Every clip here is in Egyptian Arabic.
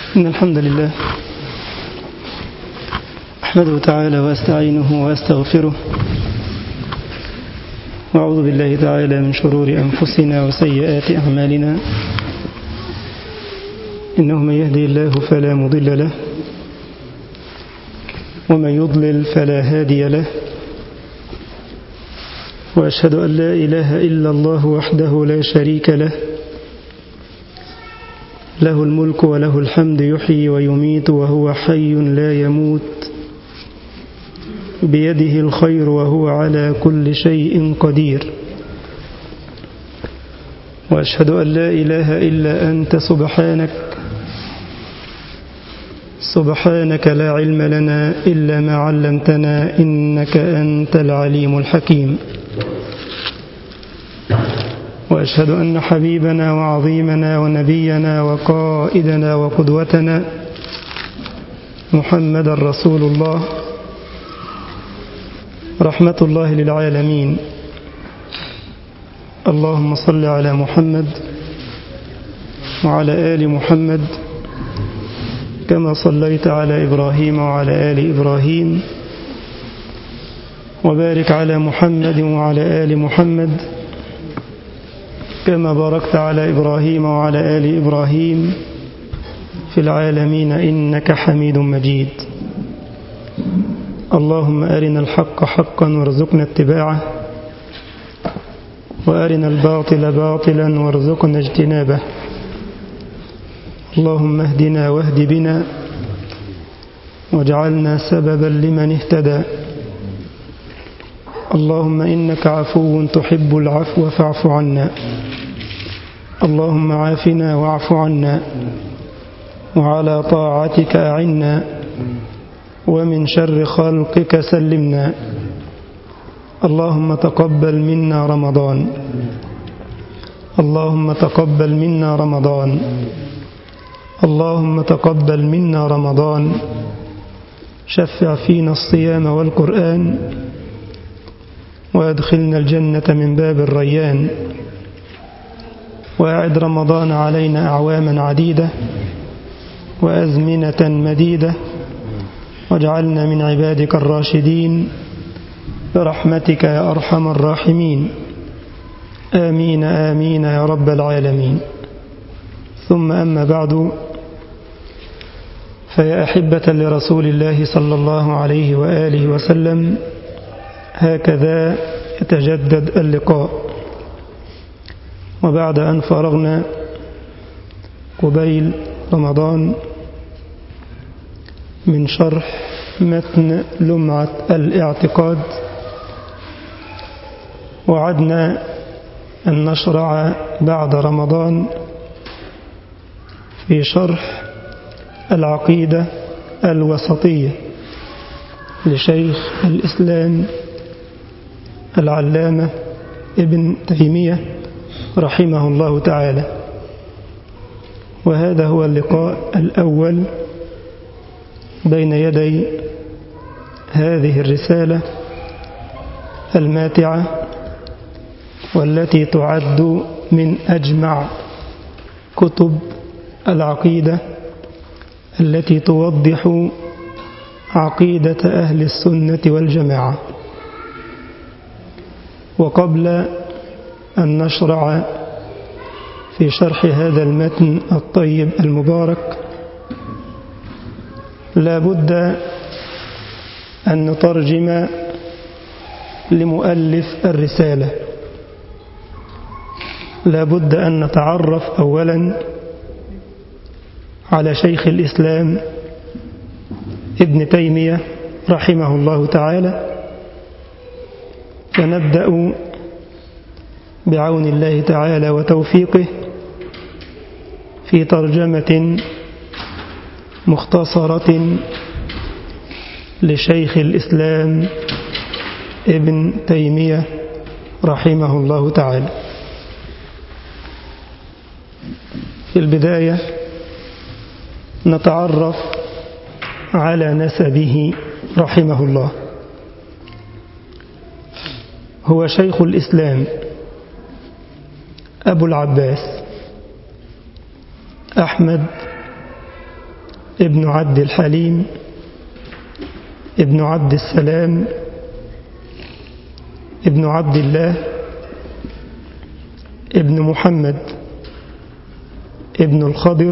إن الحمد لله أحمده تعالى وأستعينه وأستغفره وأعوذ بالله تعالى من شرور أنفسنا وسيئات أعمالنا إنه من يهدي الله فلا مضل له ومن يضلل فلا هادي له وأشهد أن لا إله إلا الله وحده لا شريك له له الملك وله الحمد يحيي ويميت وهو حي لا يموت بيده الخير وهو على كل شيء قدير وأشهد أن لا إله إلا أنت سبحانك سبحانك لا علم لنا إلا ما علمتنا إنك أنت العليم الحكيم وأشهد أن حبيبنا وعظيمنا ونبينا وقائدنا وقدوتنا محمد رسول الله رحمة الله للعالمين اللهم صل على محمد وعلى آل محمد كما صليت على إبراهيم وعلى آل إبراهيم وبارك على محمد وعلى آل محمد كما باركت على إبراهيم وعلى آل إبراهيم في العالمين إنك حميد مجيد اللهم أرنا الحق حقا وارزقنا اتباعه وأرنا الباطل باطلا وارزقنا اجتنابه اللهم اهدنا واهد بنا واجعلنا سببا لمن اهتدى اللهم إنك عفو تحب العفو فاعف عنا اللهم عافنا واعف عنا وعلى طاعتك أعنا ومن شر خلقك سلمنا اللهم تقبل منا رمضان اللهم تقبل منا رمضان اللهم تقبل منا رمضان شفع فينا الصيام والقرآن وأدخلنا الجنة من باب الريان وأعد رمضان علينا أعواما عديدة وأزمنة مديدة واجعلنا من عبادك الراشدين برحمتك يا أرحم الراحمين آمين آمين يا رب العالمين ثم أما بعد فيا أحبة لرسول الله صلى الله عليه وآله وسلم هكذا يتجدد اللقاء وبعد أن فرغنا قبيل رمضان من شرح متن لمعة الاعتقاد وعدنا أن نشرع بعد رمضان في شرح العقيدة الوسطية لشيخ الإسلام العلامة ابن تيمية رحمه الله تعالى وهذا هو اللقاء الأول بين يدي هذه الرسالة الماتعة والتي تعد من أجمع كتب العقيدة التي توضح عقيدة أهل السنة والجماعة وقبل أن نشرع في شرح هذا المتن الطيب المبارك لا بد أن نترجم لمؤلف الرسالة لا بد أن نتعرف أولا على شيخ الإسلام ابن تيمية رحمه الله تعالى فنبدأ بعون الله تعالى وتوفيقه في ترجمة مختصرة لشيخ الإسلام ابن تيمية رحمه الله تعالى في البداية نتعرف على نسبه رحمه الله هو شيخ الإسلام أبو العباس أحمد ابن عبد الحليم ابن عبد السلام ابن عبد الله ابن محمد ابن الخضر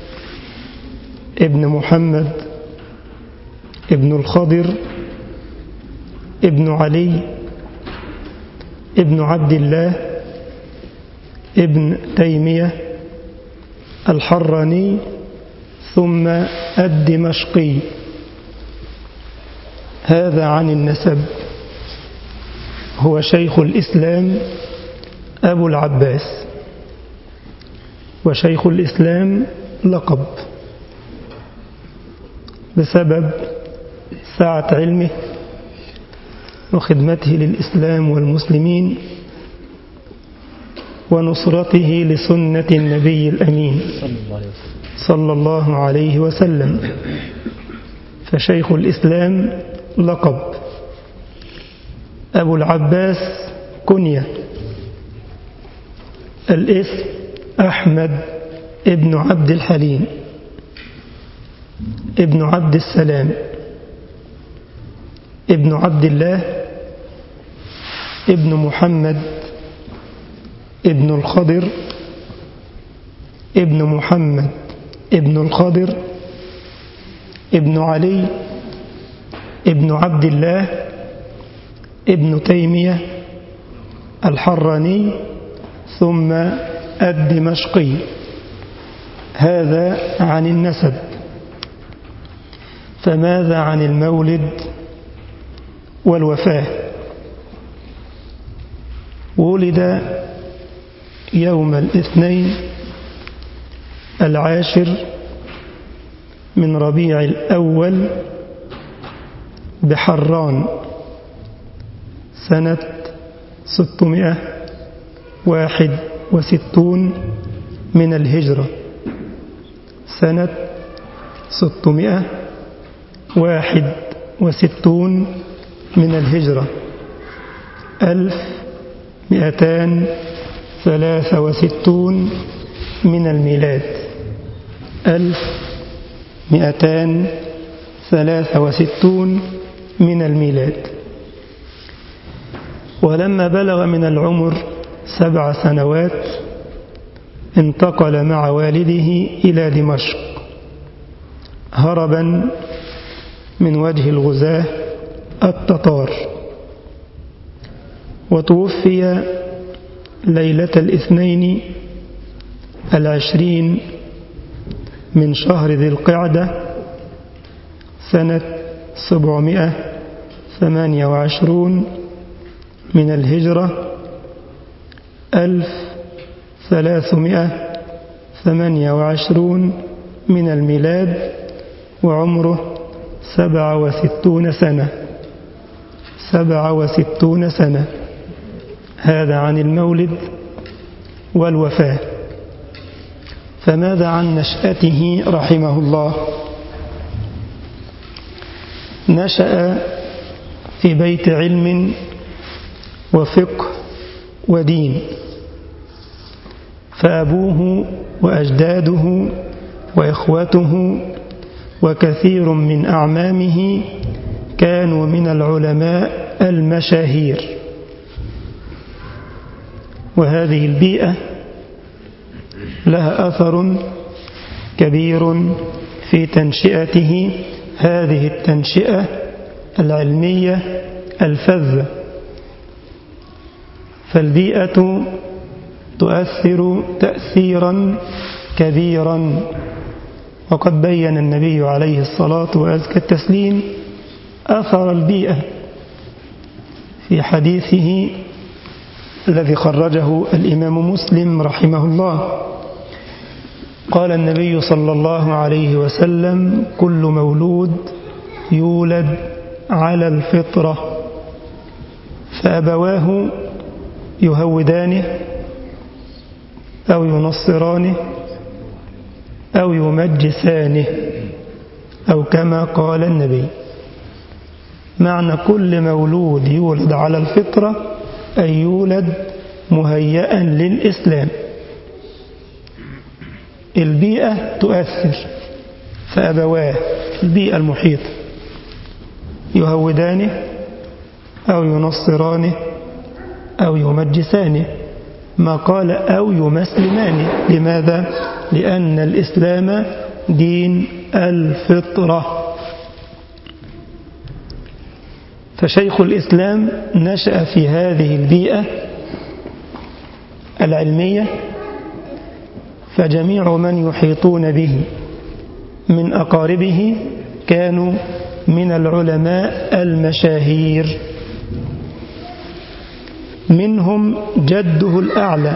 ابن محمد ابن الخضر ابن علي ابن عبد الله ابن تيمية الحراني ثم الدمشقي هذا عن النسب هو شيخ الإسلام أبو العباس وشيخ الإسلام لقب بسبب سعة علمه وخدمته للإسلام والمسلمين ونصرته لسنة النبي الأمين صلى الله عليه وسلم فشيخ الإسلام لقب أبو العباس كنية الاسم أحمد ابن عبد الحليم ابن عبد السلام ابن عبد الله ابن محمد ابن الخضر ابن محمد ابن الخضر ابن علي ابن عبد الله ابن تيمية الحراني ثم الدمشقي هذا عن النسب فماذا عن المولد والوفاة ولد يوم الاثنين العاشر من ربيع الأول بحران سنة ستمائة واحد وستون من الهجرة سنة ستمائة واحد وستون من الهجرة ألف مئتان ثلاثة وستون من الميلاد ألف مئتان ثلاثة وستون من الميلاد ولما بلغ من العمر سبع سنوات انتقل مع والده إلى دمشق هربا من وجه الغزاة التتار وتوفي ليلة الاثنين العشرين من شهر ذي القعدة سنة سبعمائة ثمانية وعشرون من الهجرة ألف ثلاثمائة ثمانية وعشرون من الميلاد وعمره سبع وستون سنة سبع وستون سنة هذا عن المولد والوفاة فماذا عن نشأته رحمه الله نشأ في بيت علم وفقه ودين فأبوه وأجداده وإخوته وكثير من أعمامه كانوا من العلماء المشاهير وهذه البيئة لها أثر كبير في تنشئته هذه التنشئة العلمية الفذة فالبيئة تؤثر تأثيرا كبيرا وقد بين النبي عليه الصلاة وأزكى التسليم أثر البيئة في حديثه الذي خرجه الإمام مسلم رحمه الله قال النبي صلى الله عليه وسلم كل مولود يولد على الفطرة فأبواه يهودانه أو ينصرانه أو يمجسانه أو كما قال النبي معنى كل مولود يولد على الفطرة أن يولد مهيئا للإسلام البيئة تؤثر فأبواه البيئة المحيطة يهودانه أو ينصرانه أو يمجسانه ما قال أو يمسلمانه لماذا؟ لأن الإسلام دين الفطرة فشيخ الإسلام نشأ في هذه البيئة العلمية فجميع من يحيطون به من أقاربه كانوا من العلماء المشاهير منهم جده الأعلى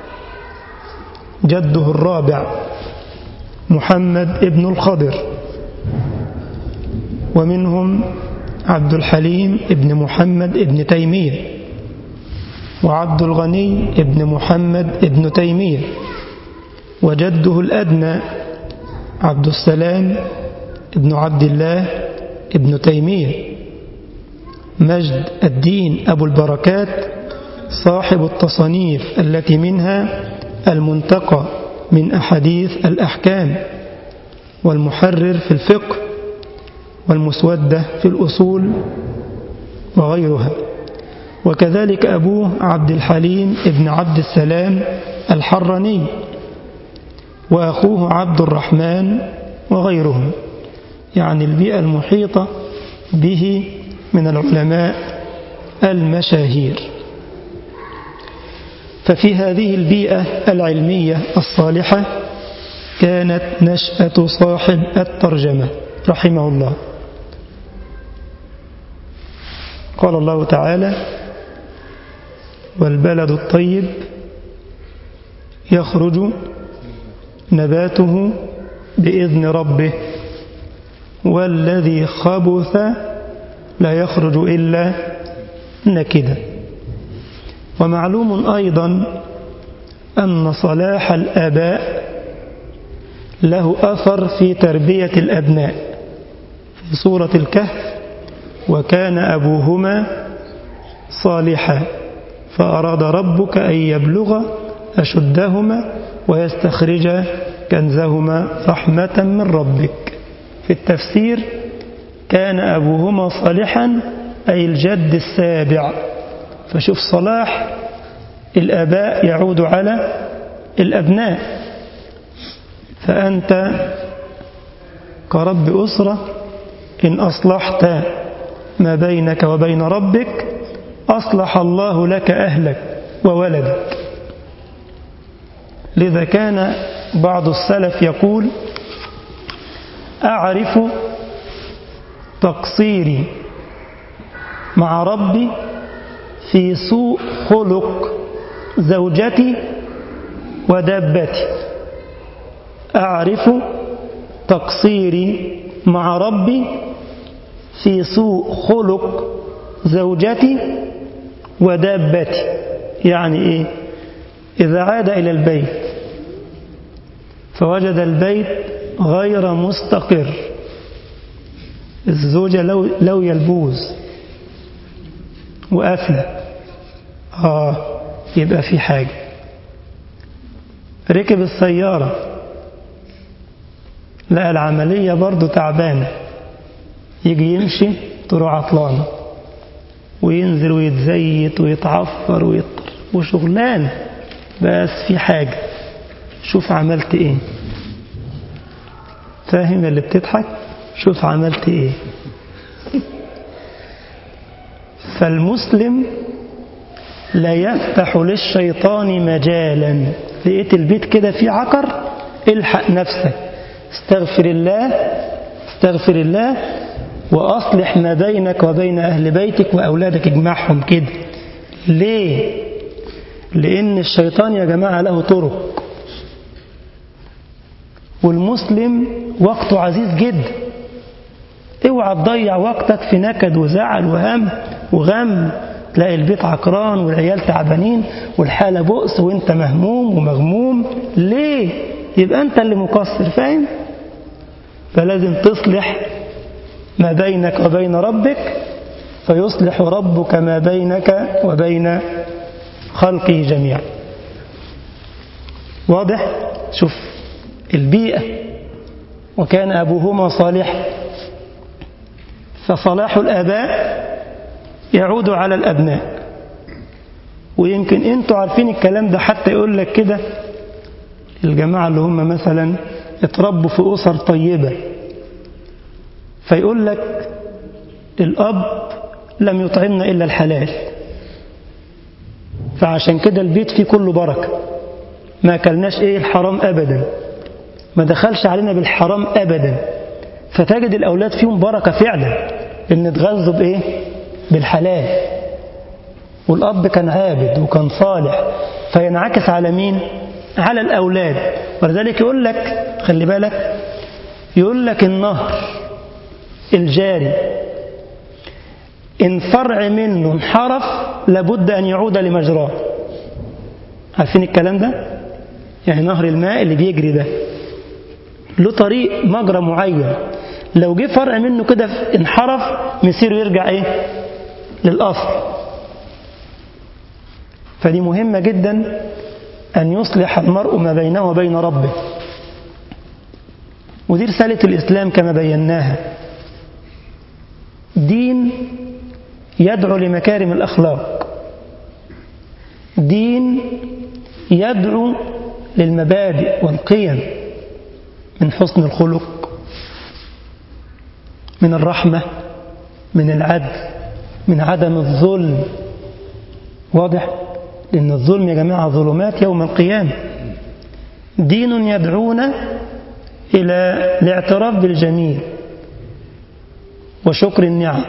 جده الرابع محمد ابن الخضر ومنهم عبد الحليم ابن محمد ابن تيمية وعبد الغني ابن محمد ابن تيمية وجده الأدنى عبد السلام ابن عبد الله ابن تيمية مجد الدين أبو البركات صاحب التصانيف التي منها المنتقى من أحاديث الأحكام والمحرر في الفقه والمسودة في الأصول وغيرها وكذلك أبوه عبد الحليم ابن عبد السلام الحرني وأخوه عبد الرحمن وغيرهم يعني البيئة المحيطة به من العلماء المشاهير ففي هذه البيئة العلمية الصالحة كانت نشأة صاحب الترجمة رحمه الله قال الله تعالى والبلد الطيب يخرج نباته بإذن ربه والذي خبث لا يخرج إلا نكدا ومعلوم أيضا أن صلاح الآباء له أثر في تربية الأبناء في سورة الكهف وكان أبوهما صالحا فأراد ربك أن يبلغ أشدهما ويستخرج كنزهما رحمة من ربك في التفسير كان أبوهما صالحا أي الجد السابع فشوف صلاح الآباء يعود على الأبناء فأنت كرب أسرة إن أصلحت ما بينك وبين ربك أصلح الله لك أهلك وولدك لذا كان بعض السلف يقول أعرف تقصيري مع ربي في سوء خلق زوجتي ودابتي أعرف تقصيري مع ربي في سوء خلق زوجتي ودابتي يعني إيه إذا عاد إلى البيت فوجد البيت غير مستقر الزوجة لو, لو يلبوز وقافلة آه يبقى في حاجة ركب السيارة لقى العملية برضو تعبانة يجي يمشي تروح عطلانة وينزل ويتزيت ويتعفر ويطر وشغلان بس في حاجة شوف عملت ايه فاهم اللي بتضحك شوف عملت ايه فالمسلم لا يفتح للشيطان مجالا لقيت البيت كده فيه عقر الحق نفسك استغفر الله استغفر الله وأصلح ما بينك وبين أهل بيتك وأولادك اجمعهم كده ليه لأن الشيطان يا جماعة له طرق والمسلم وقته عزيز جدا اوعى تضيع وقتك في نكد وزعل وهم وغم تلاقي البيت عكران والعيال تعبانين والحالة بؤس وانت مهموم ومغموم ليه يبقى انت اللي مقصر فاهم فلازم تصلح ما بينك وبين ربك فيصلح ربك ما بينك وبين خلقه جميعا واضح شوف البيئة وكان أبوهما صالح فصلاح الآباء يعود على الأبناء ويمكن انتوا عارفين الكلام ده حتى يقول لك كده الجماعة اللي هم مثلا اتربوا في أسر طيبة فيقول لك الأب لم يطعمنا إلا الحلال فعشان كده البيت فيه كله بركة ما أكلناش إيه الحرام أبدا ما دخلش علينا بالحرام أبدا فتجد الأولاد فيهم بركة فعلا إن اتغذوا بإيه بالحلال والأب كان عابد وكان صالح فينعكس على مين على الأولاد ولذلك يقول لك خلي بالك يقول لك النهر الجاري إن فرع منه انحرف لابد أن يعود لمجراه عارفين الكلام ده يعني نهر الماء اللي بيجري ده له طريق مجرى معين لو جه فرع منه كده انحرف مسيره يرجع ايه للأصل فدي مهمة جدا أن يصلح المرء ما بينه وبين ربه ودي رسالة الإسلام كما بيناها دين يدعو لمكارم الأخلاق دين يدعو للمبادئ والقيم من حسن الخلق من الرحمة من العدل من عدم الظلم واضح لأن الظلم يا جماعة ظلمات يوم القيامة دين يدعونا إلى الاعتراف بالجميل وشكر النعم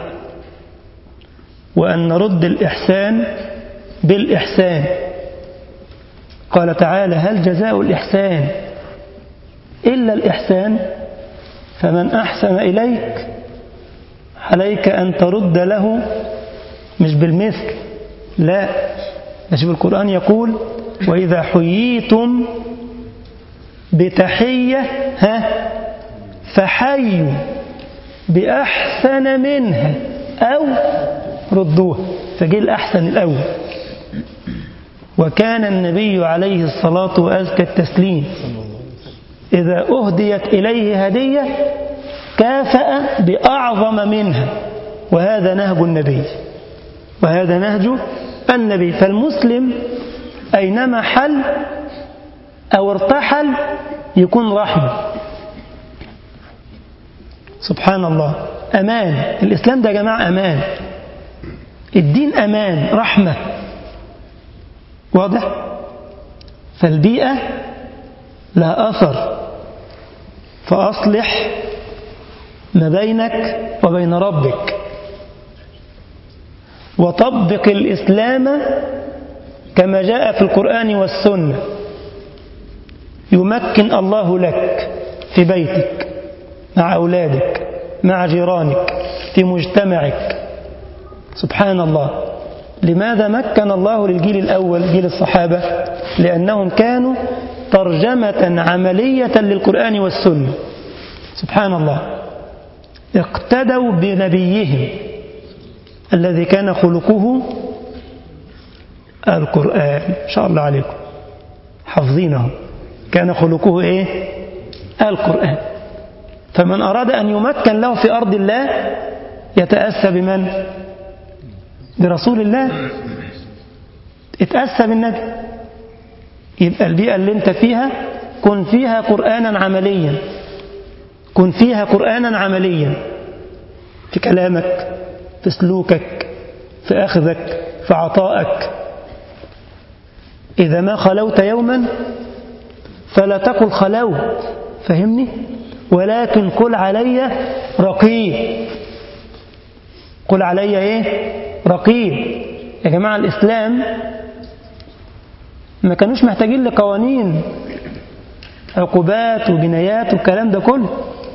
وأن نرد الإحسان بالإحسان قال تعالى هل جزاء الإحسان إلا الإحسان فمن أحسن إليك عليك أن ترد له مش بالمثل لا نشوف القرآن يقول وإذا حييتم بتحية ها فحيوا بأحسن منها أو ردوها فجي الأحسن الأول وكان النبي عليه الصلاة وأزكى التسليم إذا أهديت إليه هدية كافأ بأعظم منها وهذا نهج النبي وهذا نهج النبي فالمسلم أينما حل أو ارتحل يكون رحمة سبحان الله أمان الإسلام ده يا جماعة أمان الدين أمان رحمة واضح فالبيئة لها أثر فأصلح ما بينك وبين ربك وطبق الإسلام كما جاء في القرآن والسنة يمكن الله لك في بيتك مع أولادك مع جيرانك في مجتمعك سبحان الله لماذا مكن الله للجيل الأول جيل الصحابة لأنهم كانوا ترجمة عملية للقرآن والسنة سبحان الله اقتدوا بنبيهم الذي كان خلقه القرآن إن شاء الله عليكم حافظينه كان خلقه إيه القرآن فمن أراد أن يمكن له في أرض الله يتأسى بمن برسول الله اتأسى بالنبي يبقى البيئة اللي انت فيها كن فيها قرآنا عمليا كن فيها قرآنا عمليا في كلامك في سلوكك في أخذك في عطائك إذا ما خلوت يوما فلا تقل خلوت فهمني ولكن قل علي رقيب قل علي ايه رقيب يا جماعة الإسلام ما كانوش محتاجين لقوانين عقوبات وجنايات والكلام ده كله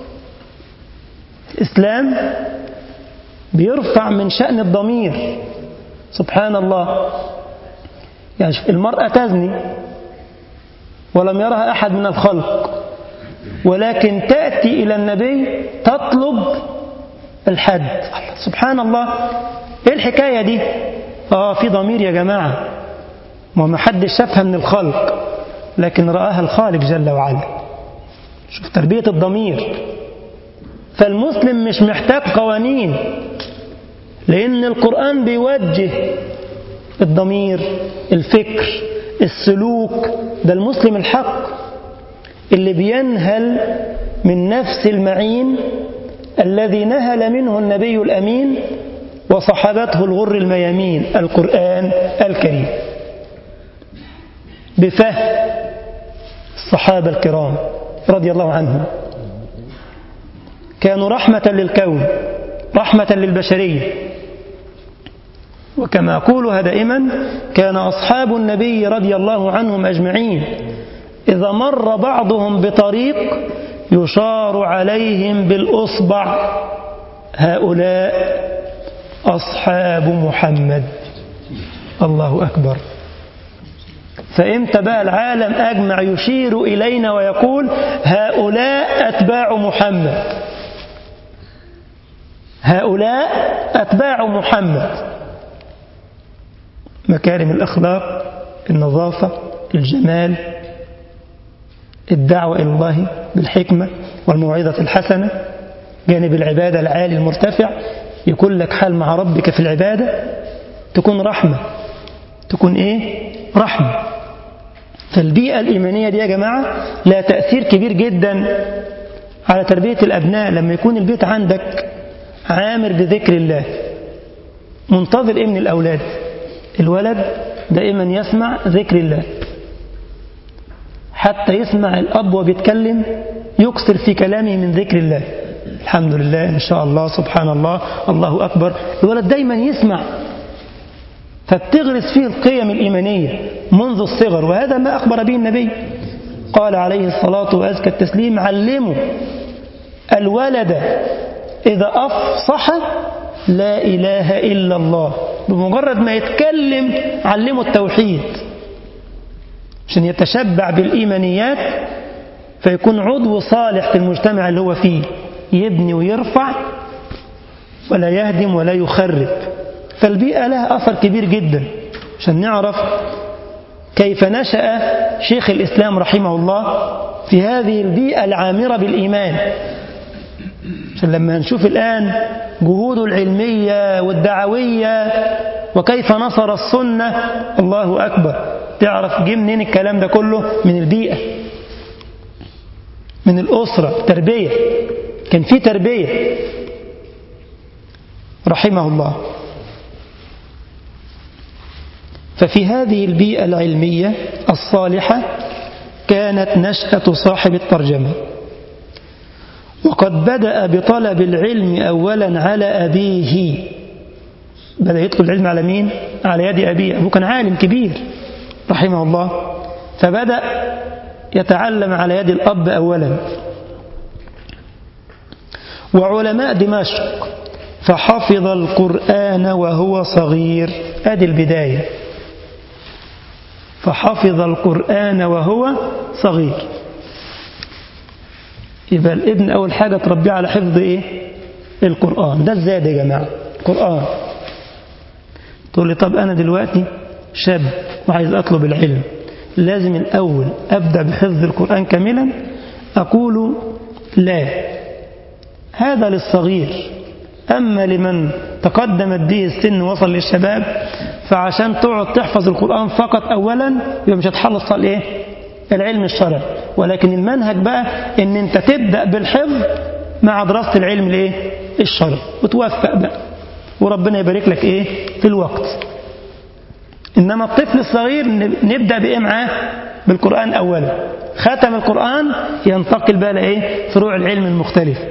الإسلام بيرفع من شأن الضمير سبحان الله يعني المرأة تزني ولم يرها أحد من الخلق ولكن تأتي إلى النبي تطلب الحد سبحان الله إيه الحكاية دي آه في ضمير يا جماعة ما ما حدش شافها من الخلق لكن رآها الخالق جل وعلا شوف تربية الضمير فالمسلم مش محتاج قوانين لأن القرآن بيوجه الضمير الفكر السلوك ده المسلم الحق اللي بينهل من نفس المعين الذي نهل منه النبي الأمين وصحبته الغر الميامين القرآن الكريم بفهم الصحابة الكرام رضي الله عنهم كانوا رحمة للكون رحمة للبشرية وكما أقولها دائما كان أصحاب النبي رضي الله عنهم أجمعين إذا مر بعضهم بطريق يشار عليهم بالأصبع هؤلاء أصحاب محمد الله أكبر فإمتى بقى العالم أجمع يشير إلينا ويقول هؤلاء أتباع محمد هؤلاء أتباع محمد مكارم الأخلاق النظافة الجمال الدعوة إلى الله بالحكمة والموعظة الحسنة جانب العبادة العالي المرتفع يكون لك حال مع ربك في العبادة تكون رحمة تكون إيه؟ رحمة فالبيئة الإيمانية دي يا جماعة لا تأثير كبير جدا على تربية الأبناء لما يكون البيت عندك عامر بذكر الله منتظر إيه من الأولاد الولد دائما يسمع ذكر الله حتى يسمع الأب وبيتكلم يكسر في كلامه من ذكر الله الحمد لله إن شاء الله سبحان الله الله أكبر الولد دايما يسمع فبتغرس فيه القيم الإيمانية منذ الصغر وهذا ما أخبر به النبي قال عليه الصلاة وأزكى التسليم علموا الولد إذا أفصح لا إله إلا الله بمجرد ما يتكلم علمه التوحيد عشان يتشبع بالإيمانيات فيكون عضو صالح في المجتمع اللي هو فيه يبني ويرفع ولا يهدم ولا يخرب فالبيئة لها أثر كبير جدا عشان نعرف كيف نشأ شيخ الإسلام رحمه الله في هذه البيئة العامرة بالإيمان عشان لما نشوف الآن جهوده العلمية والدعوية وكيف نصر السنة الله أكبر تعرف جه منين الكلام ده كله من البيئة من الأسرة تربية كان في تربية رحمه الله ففي هذه البيئة العلمية الصالحة كانت نشأة صاحب الترجمة وقد بدأ بطلب العلم أولا على أبيه بدأ يدخل العلم على مين؟ على يد أبيه أبوه كان عالم كبير رحمه الله فبدأ يتعلم على يد الأب أولا وعلماء دمشق فحفظ القرآن وهو صغير هذه البداية فحفظ القرآن وهو صغير يبقى الابن أول حاجة تربيه على حفظ إيه؟ القرآن ده الزاد يا جماعة القرآن تقول لي طب أنا دلوقتي شاب وعايز أطلب العلم لازم الأول أبدأ بحفظ القرآن كاملا أقول لا هذا للصغير أما لمن تقدمت به السن وصل للشباب فعشان تقعد تحفظ القرآن فقط أولا يبقى مش هتحلص إيه؟ العلم الشرعي ولكن المنهج بقى ان انت تبدأ بالحفظ مع دراسة العلم الايه الشرعي وتوفق بقى وربنا يبارك لك ايه في الوقت انما الطفل الصغير نبدأ بايه معاه بالقرآن اولا ختم القرآن ينتقل بقى لايه فروع العلم المختلفة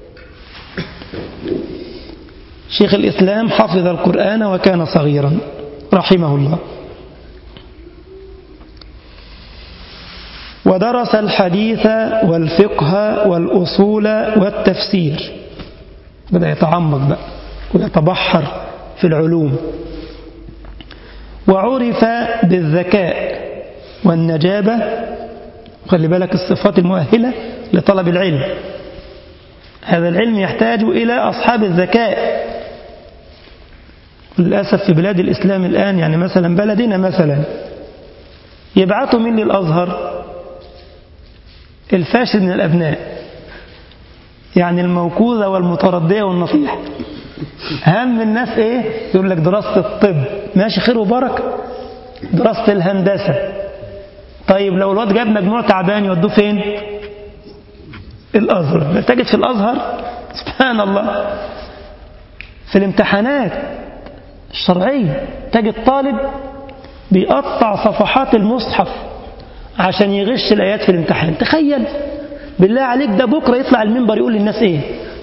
شيخ الإسلام حفظ القرآن وكان صغيرا رحمه الله ودرس الحديث والفقه والأصول والتفسير بدأ يتعمق بقى ويتبحر في العلوم وعرف بالذكاء والنجابة خلي بالك الصفات المؤهلة لطلب العلم هذا العلم يحتاج إلى أصحاب الذكاء للأسف في بلاد الإسلام الآن يعني مثلا بلدنا مثلا يبعثوا من للأزهر الفاشل من الأبناء يعني الموكوذة والمتردية والنصيحة هم الناس ايه يقول لك دراسة الطب ماشي خير وبركة دراسة الهندسة طيب لو الواد جاب مجموع تعبان يودوه فين الأزهر تجد في الأزهر سبحان الله في الامتحانات الشرعية تجد طالب بيقطع صفحات المصحف عشان يغش الآيات في الامتحان تخيل بالله عليك ده بكرة يطلع المنبر يقول للناس ايه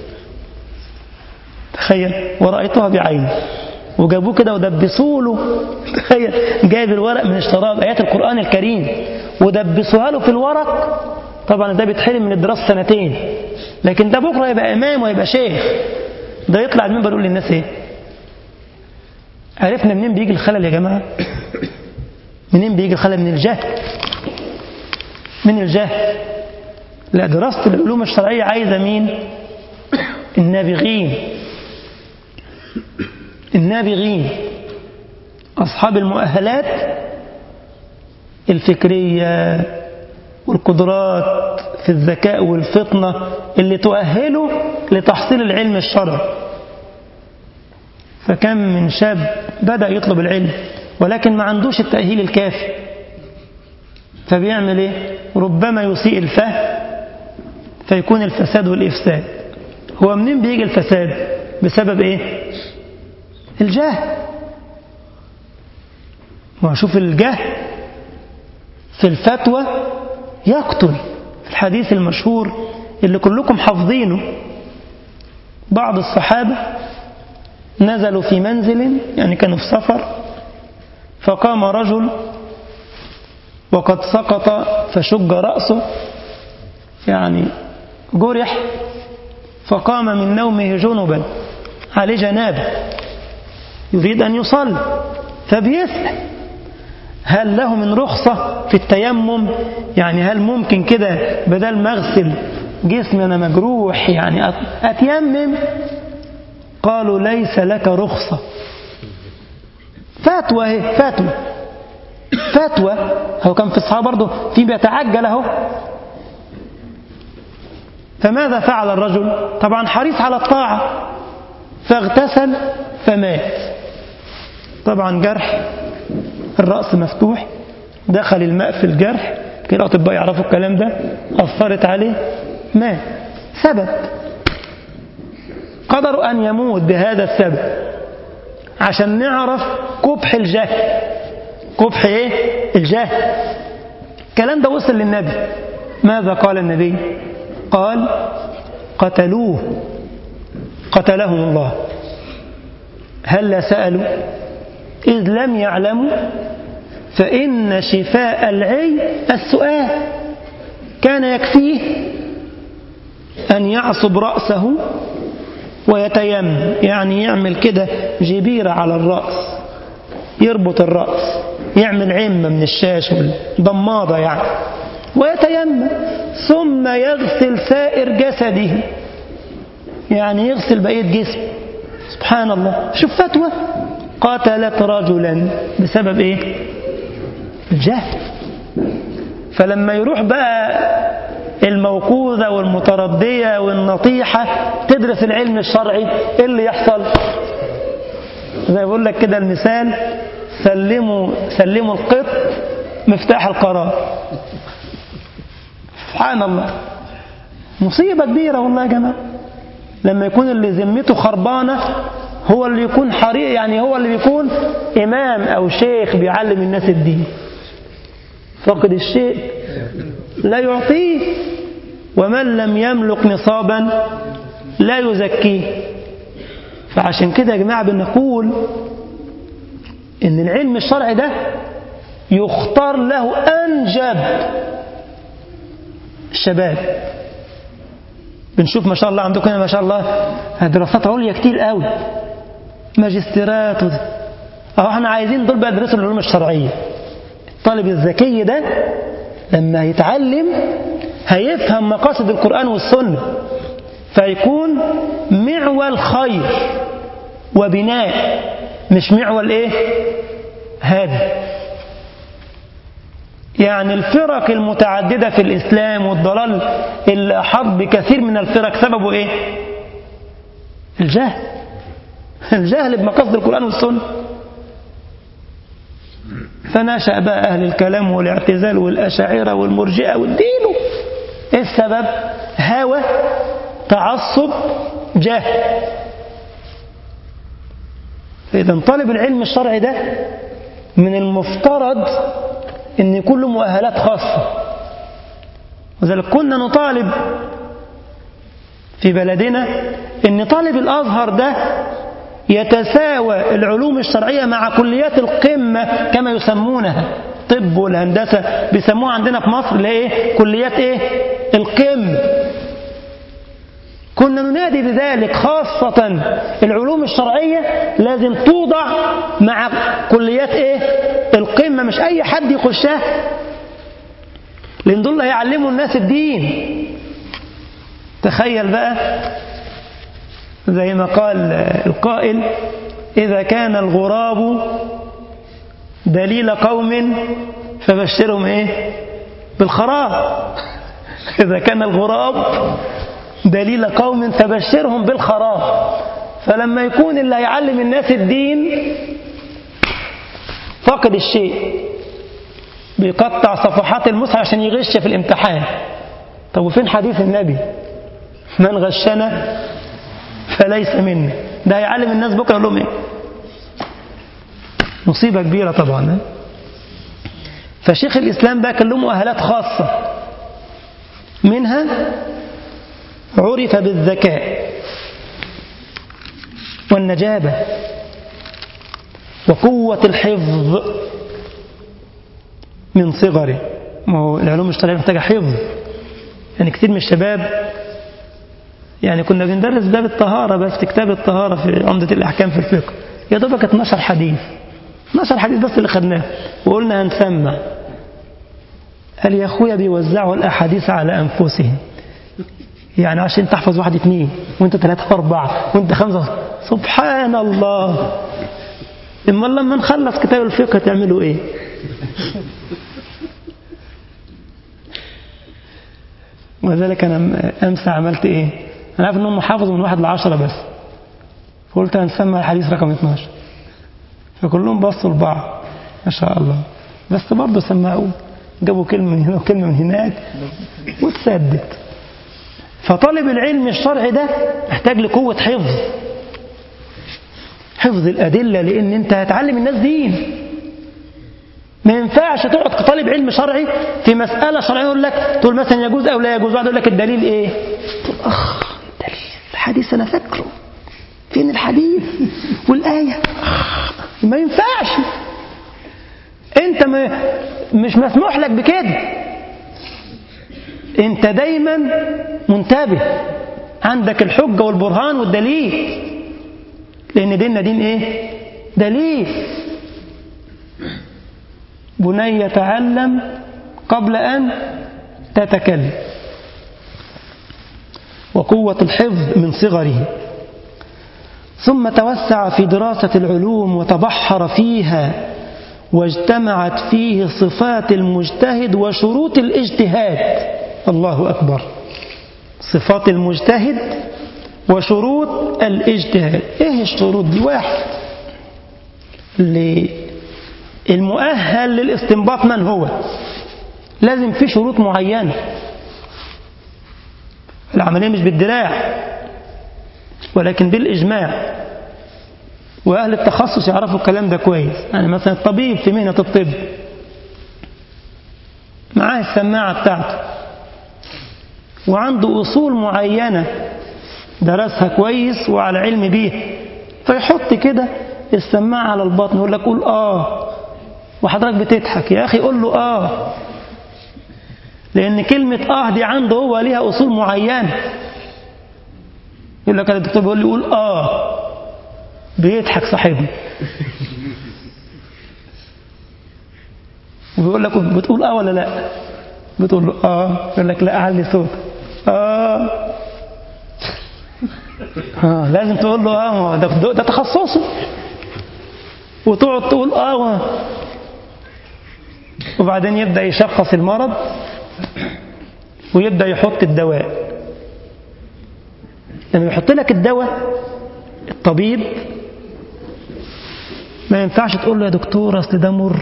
تخيل ورأيتها بعيني وجابوه كده ودبسوا له تخيل جايب الورق من الشراب آيات القرآن الكريم ودبسوها له في الورق طبعا ده بيتحرم من الدراسة سنتين لكن ده بكرة يبقى إمام ويبقى شيخ ده يطلع المنبر يقول للناس ايه عرفنا منين بيجي الخلل يا جماعة منين بيجي الخلل من الجهل من الجهل لا دراسة العلوم الشرعية عايزة مين النابغين النابغين أصحاب المؤهلات الفكرية والقدرات في الذكاء والفطنة اللي تؤهله لتحصيل العلم الشرعي فكم من شاب بدأ يطلب العلم ولكن ما عندوش التأهيل الكافي فبيعمل ايه ربما يسيء الفهم فيكون الفساد والإفساد هو منين بيجي الفساد بسبب ايه الجهل وشوف الجهل في الفتوى يقتل في الحديث المشهور اللي كلكم حافظينه بعض الصحابة نزلوا في منزل يعني كانوا في سفر فقام رجل وقد سقط فشج رأسه يعني جرح فقام من نومه جنبا عليه جنابه يريد أن يصلي فبيسأل هل له من رخصة في التيمم يعني هل ممكن كده بدل ما اغسل جسمي أنا مجروح يعني أتيمم قالوا ليس لك رخصة فتوى اهي فتوى فتوى هو كان في الصحابة برضه في بيتعجل اهو فماذا فعل الرجل طبعا حريص على الطاعة فاغتسل فمات طبعا جرح الرأس مفتوح دخل الماء في الجرح كده الأطباء يعرفوا الكلام ده أثرت عليه مات سبب قدروا أن يموت بهذا السبب عشان نعرف قبح الجهل قبح ايه الجهل الكلام ده وصل للنبي ماذا قال النبي قال قتلوه قتلهم الله هل سألوا إذ لم يعلموا فإن شفاء العي السؤال كان يكفيه أن يعصب رأسه ويتيمم يعني يعمل كده جبيرة على الرأس يربط الرأس يعمل عمة من الشاش والضماضة يعني ويتيمم ثم يغسل سائر جسده يعني يغسل بقية جسم سبحان الله شوف فتوى قتلت رجلا بسبب ايه الجهل فلما يروح بقى الموقوذة والمتردية والنطيحة تدرس العلم الشرعي ايه اللي يحصل زي بقول لك كده المثال سلموا سلموا القط مفتاح القرار سبحان الله مصيبة كبيرة والله يا جماعة لما يكون اللي ذمته خربانة هو اللي يكون حريق يعني هو اللي بيكون إمام أو شيخ بيعلم الناس الدين فقد الشيء لا يعطيه ومن لم يملك نصابا لا يزكيه فعشان كده يا جماعة بنقول إن العلم الشرعي ده يختار له أنجب الشباب بنشوف ما شاء الله عندكم هنا ما شاء الله دراسات عليا كتير قوي ماجستيرات اه احنا عايزين دول بقى يدرسوا العلوم الشرعيه الطالب الذكي ده لما يتعلم هيفهم مقاصد القرآن والسنة فيكون معول خير وبناء مش معول ايه هذا يعني الفرق المتعددة في الإسلام والضلال اللي أحاط بكثير من الفرق سببه إيه؟ الجهل الجهل بمقاصد القرآن والسنة فنشأ بقى أهل الكلام والاعتزال والأشاعرة والمرجئة والدين إيه السبب؟ هوى تعصب جهل فإذا طالب العلم الشرعي ده من المفترض أن يكون له مؤهلات خاصة وذلك كنا نطالب في بلدنا أن طالب الأزهر ده يتساوى العلوم الشرعية مع كليات القمة كما يسمونها طب والهندسة بيسموها عندنا في مصر اللي ايه كليات ايه القمة كنا ننادي بذلك خاصة العلوم الشرعية لازم توضع مع كليات ايه القمة مش اي حد يخشها لان دول هيعلموا الناس الدين تخيل بقى زي ما قال القائل إذا كان الغراب دليل قوم فبشرهم إيه بالخراب إذا كان الغراب دليل قوم فبشرهم بالخراب فلما يكون اللي هيعلم الناس الدين فقد الشيء بيقطع صفحات المصحف عشان يغش في الامتحان طب وفين حديث النبي من غشنا فليس مني ده هيعلم الناس بكره يقول لهم ايه مصيبه كبيره طبعا فشيخ الاسلام بقى كان له مؤهلات خاصه منها عرف بالذكاء والنجابه وقوه الحفظ من صغره ما هو العلوم الشرعيه محتاجه حفظ يعني كتير من الشباب يعني كنا بندرس باب الطهارة بس في كتاب الطهارة في عمدة الأحكام في الفقه يا دوبك 12 حديث 12 حديث بس اللي خدناه وقلنا هنسمع قال يا أخويا بيوزعوا الأحاديث على أنفسهم يعني عشان تحفظ واحد اثنين وانت ثلاثة أربعة وانت خمسة سبحان الله إما لما نخلص كتاب الفقه تعملوا إيه وذلك أنا أمس عملت إيه أنا عارف أنهم حافظوا من واحد لعشرة بس فقلت هنسمع الحديث رقم 12 فكلهم بصوا لبعض ما شاء الله بس برضه سمعوا جابوا كلمة من هنا وكلمة من هناك وتسدد فطالب العلم الشرعي ده محتاج لقوة حفظ حفظ الأدلة لأن أنت هتعلم الناس دين ما ينفعش تقعد كطالب علم شرعي في مسألة شرعية يقول لك تقول مثلا يجوز أو لا يجوز واحد يقول لك الدليل إيه؟ تقول أخ الدليل الحديث أنا فاكره فين الحديث والآية ما ينفعش أنت ما مش مسموح لك بكده أنت دايما منتبه عندك الحجة والبرهان والدليل لأن ديننا دين إيه؟ دليل بني تعلم قبل أن تتكلم وقوة الحفظ من صغره ثم توسع في دراسة العلوم وتبحر فيها واجتمعت فيه صفات المجتهد وشروط الاجتهاد الله أكبر صفات المجتهد وشروط الاجتهاد ايه الشروط دي واحد المؤهل للاستنباط من هو لازم في شروط معينة العملية مش بالدراع ولكن بالإجماع وأهل التخصص يعرفوا الكلام ده كويس يعني مثلا الطبيب في مهنة الطب معاه السماعة بتاعته وعنده أصول معينة درسها كويس وعلى علم بيها فيحط كده السماعة على البطن يقول لك قول آه وحضرتك بتضحك يا أخي قول له آه لأن كلمة آه دي عنده هو ليها أصول معينة يقول لك الدكتور بيقول لي قول آه بيضحك صاحبي وبيقول لك بتقول آه ولا لا بتقول له آه يقول لك لا أعلي صوت آه آه لازم تقول له آه ده, ده تخصصه وتقعد تقول آه وبعدين يبدأ يشخص المرض ويبدأ يحط الدواء لما يحط لك الدواء الطبيب ما ينفعش تقول له يا دكتور أصل ده مر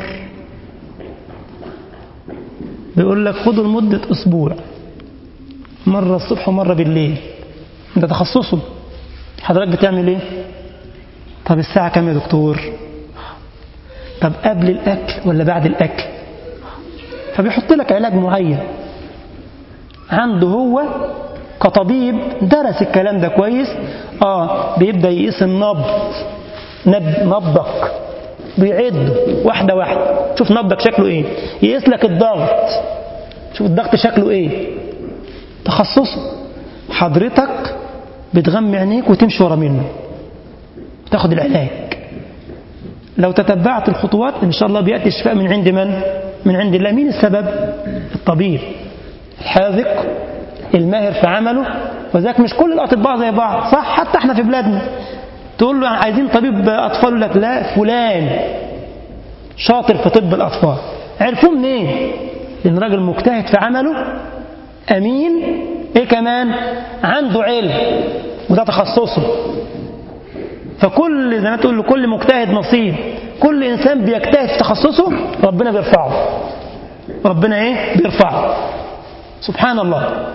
بيقول لك خده لمدة أسبوع مرة الصبح ومرة بالليل ده تخصصه حضرتك بتعمل ايه طب الساعة كام يا دكتور طب قبل الأكل ولا بعد الأكل فبيحط لك علاج معين عنده هو كطبيب درس الكلام ده كويس اه بيبدأ يقيس النبض نب نبضك بيعده واحدة واحدة شوف نبضك شكله ايه يقيس لك الضغط شوف الضغط شكله ايه تخصصه حضرتك بتغمي عينيك وتمشي ورا منه تاخد العلاج لو تتبعت الخطوات ان شاء الله بياتي الشفاء من عند من من عند الله مين السبب الطبيب الحاذق الماهر في عمله وذاك مش كل الاطباء زي بعض صح حتى احنا في بلادنا تقول له عايزين طبيب اطفال يقول لك لا فلان شاطر في طب الاطفال عرفوه منين لان راجل مجتهد في عمله امين ايه كمان عنده علم وده تخصصه فكل زي ما تقول لكل مجتهد نصيب كل انسان بيجتهد في تخصصه ربنا بيرفعه ربنا ايه بيرفعه سبحان الله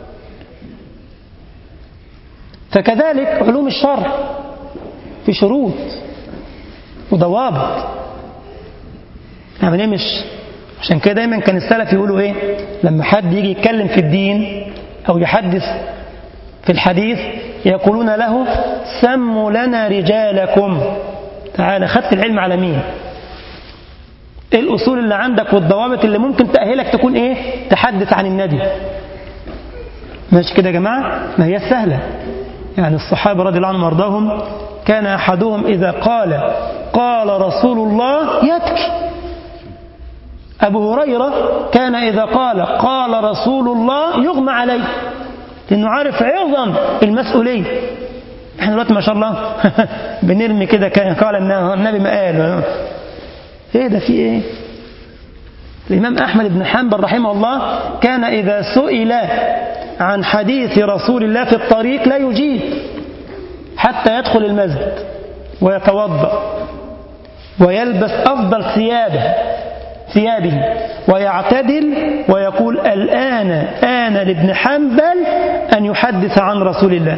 فكذلك علوم الشرع في شروط وضوابط يعني ايه مش عشان كده دايما كان السلف يقولوا ايه لما حد يجي يتكلم في الدين او يحدث في الحديث يقولون له سموا لنا رجالكم تعالى خدت العلم على مين ايه الاصول اللي عندك والضوابط اللي ممكن تأهلك تكون ايه تحدث عن النبي ماشي كده يا جماعة ما هي سهلة يعني الصحابة رضي الله عنهم وارضاهم كان أحدهم إذا قال قال رسول الله يبكي أبو هريرة كان إذا قال قال رسول الله يغمى عليه لأنه عارف عظم المسؤولية احنا دلوقتي ما شاء الله بنرمي كده قال النبي ما قال ايه ده في ايه الإمام أحمد بن حنبل رحمه الله كان إذا سئل عن حديث رسول الله في الطريق لا يجيب حتى يدخل المسجد ويتوضأ ويلبس أفضل ثيابه ثيابه ويعتدل ويقول الآن آن لابن حنبل أن يحدث عن رسول الله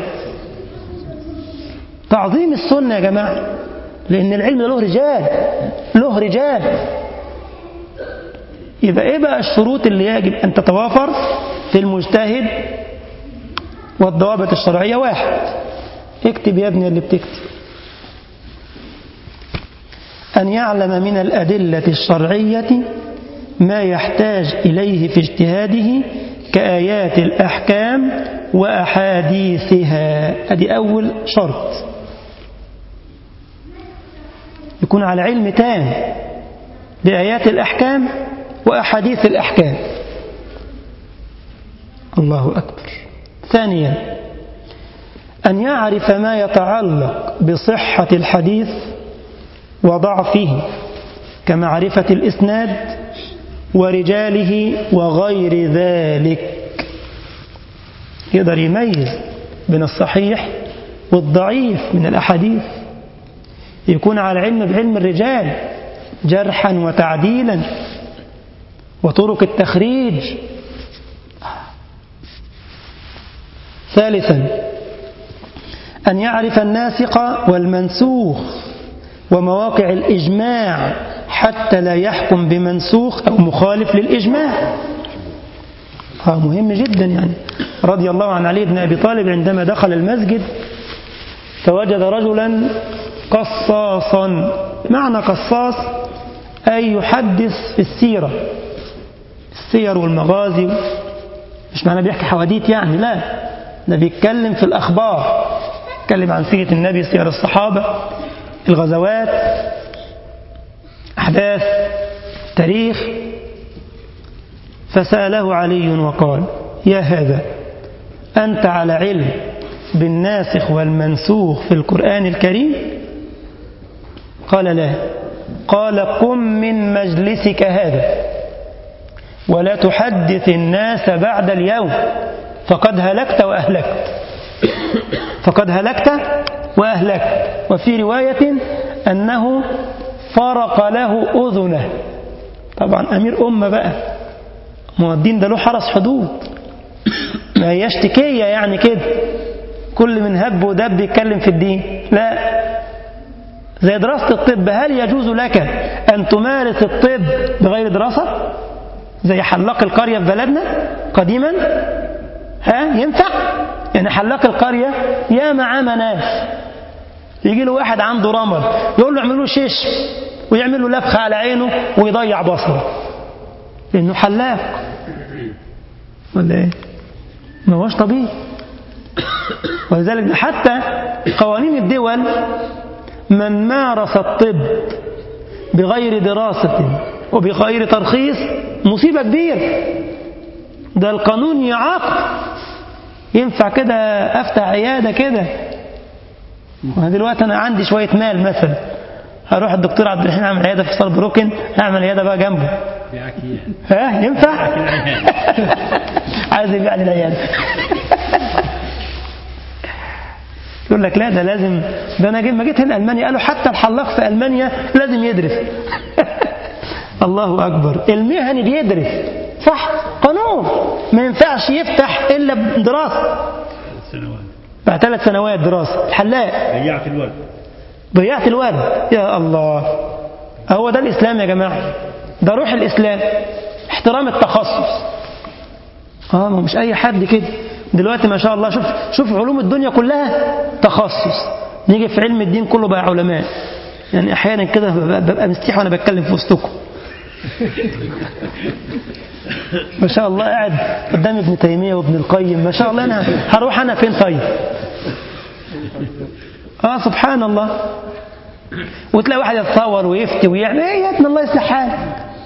تعظيم السنة يا جماعة لأن العلم له رجال له رجال يبقى إيه بقى الشروط اللي يجب أن تتوافر في المجتهد والضوابط الشرعية واحد اكتب يا ابني اللي بتكتب أن يعلم من الأدلة الشرعية ما يحتاج إليه في اجتهاده كآيات الأحكام وأحاديثها هذه أول شرط يكون على علم تام بآيات الأحكام وأحاديث الأحكام الله أكبر ثانيا أن يعرف ما يتعلق بصحة الحديث وضعفه كمعرفة الإسناد ورجاله وغير ذلك يقدر يميز بين الصحيح والضعيف من الأحاديث يكون على علم بعلم الرجال جرحا وتعديلا وطرق التخريج ثالثا أن يعرف الناسق والمنسوخ ومواقع الإجماع حتى لا يحكم بمنسوخ أو مخالف للإجماع هذا مهم جدا يعني رضي الله عن علي بن أبي طالب عندما دخل المسجد فوجد رجلا قصاصا معنى قصاص أي يحدث في السيرة السير والمغازي مش معنى بيحكي حواديت يعني لا ده بيتكلم في الأخبار يتكلم عن سيرة النبي سير الصحابة الغزوات أحداث تاريخ فسأله علي وقال يا هذا أنت على علم بالناسخ والمنسوخ في القرآن الكريم قال لا قال قم من مجلسك هذا ولا تحدث الناس بعد اليوم فقد هلكت وأهلكت فقد هلكت وأهلكت وفي رواية أنه فرق له أذنه طبعا أمير أمة بقى ما الدين ده له حرس حدود ما هياش تكية يعني كده كل من هب ودب يتكلم في الدين لا زي دراسة الطب هل يجوز لك أن تمارس الطب بغير دراسة زي حلاق القرية في بلدنا قديما ها ينفع يعني حلاق القرية يا معاه ناس يجي له واحد عنده رمل يقول له اعمل له شيش ويعمل له لبخة على عينه ويضيع بصره لأنه حلاق ولا ايه ما هوش طبيعي ولذلك حتى قوانين الدول من مارس الطب بغير دراسة وبغير ترخيص مصيبة كبيرة ده القانون يعاقب ينفع كده أفتح عيادة كده دلوقتي أنا عندي شوية مال مثلا هروح الدكتور عبد الرحيم أعمل عيادة في صال بروكن هعمل عيادة بقى جنبه ها ينفع عايز يبيع لي العيادة يقول لك لا ده لازم ده انا لما جيت هنا المانيا قالوا حتى الحلاق في المانيا لازم يدرس الله اكبر المهني بيدرس صح قانون ما ينفعش يفتح الا بدراسه سنوات بعد ثلاث سنوات دراسه الحلاق ضيعت الوقت ضيعت الوالد يا الله هو ده الاسلام يا جماعه ده روح الاسلام احترام التخصص اه ما مش اي حد كده دلوقتي ما شاء الله شوف شوف علوم الدنيا كلها تخصص نيجي في علم الدين كله بقى علماء يعني احيانا كده ببقى ببقى مستحي وانا بتكلم في وسطكم ما شاء الله قاعد قدام ابن تيميه وابن القيم ما شاء الله انا هروح انا فين طيب اه سبحان الله وتلاقي واحد يتصور ويفتي ويعمل ايه يا ابن الله يصلح حالك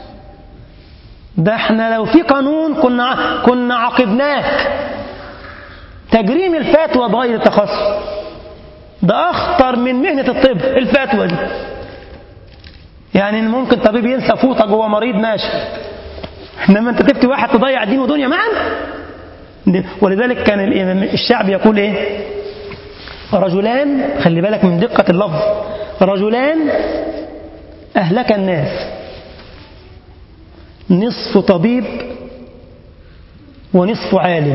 ده احنا لو في قانون كنا كنا عاقبناك تجريم الفتوى بغير التخصص ده اخطر من مهنه الطب الفتوى دي يعني ممكن طبيب ينسى فوطه جوه مريض ماشي انما انت تفتي واحد تضيع دين ودنيا معا ولذلك كان الشعب يقول ايه رجلان خلي بالك من دقه اللفظ رجلان اهلك الناس نصف طبيب ونصف عالم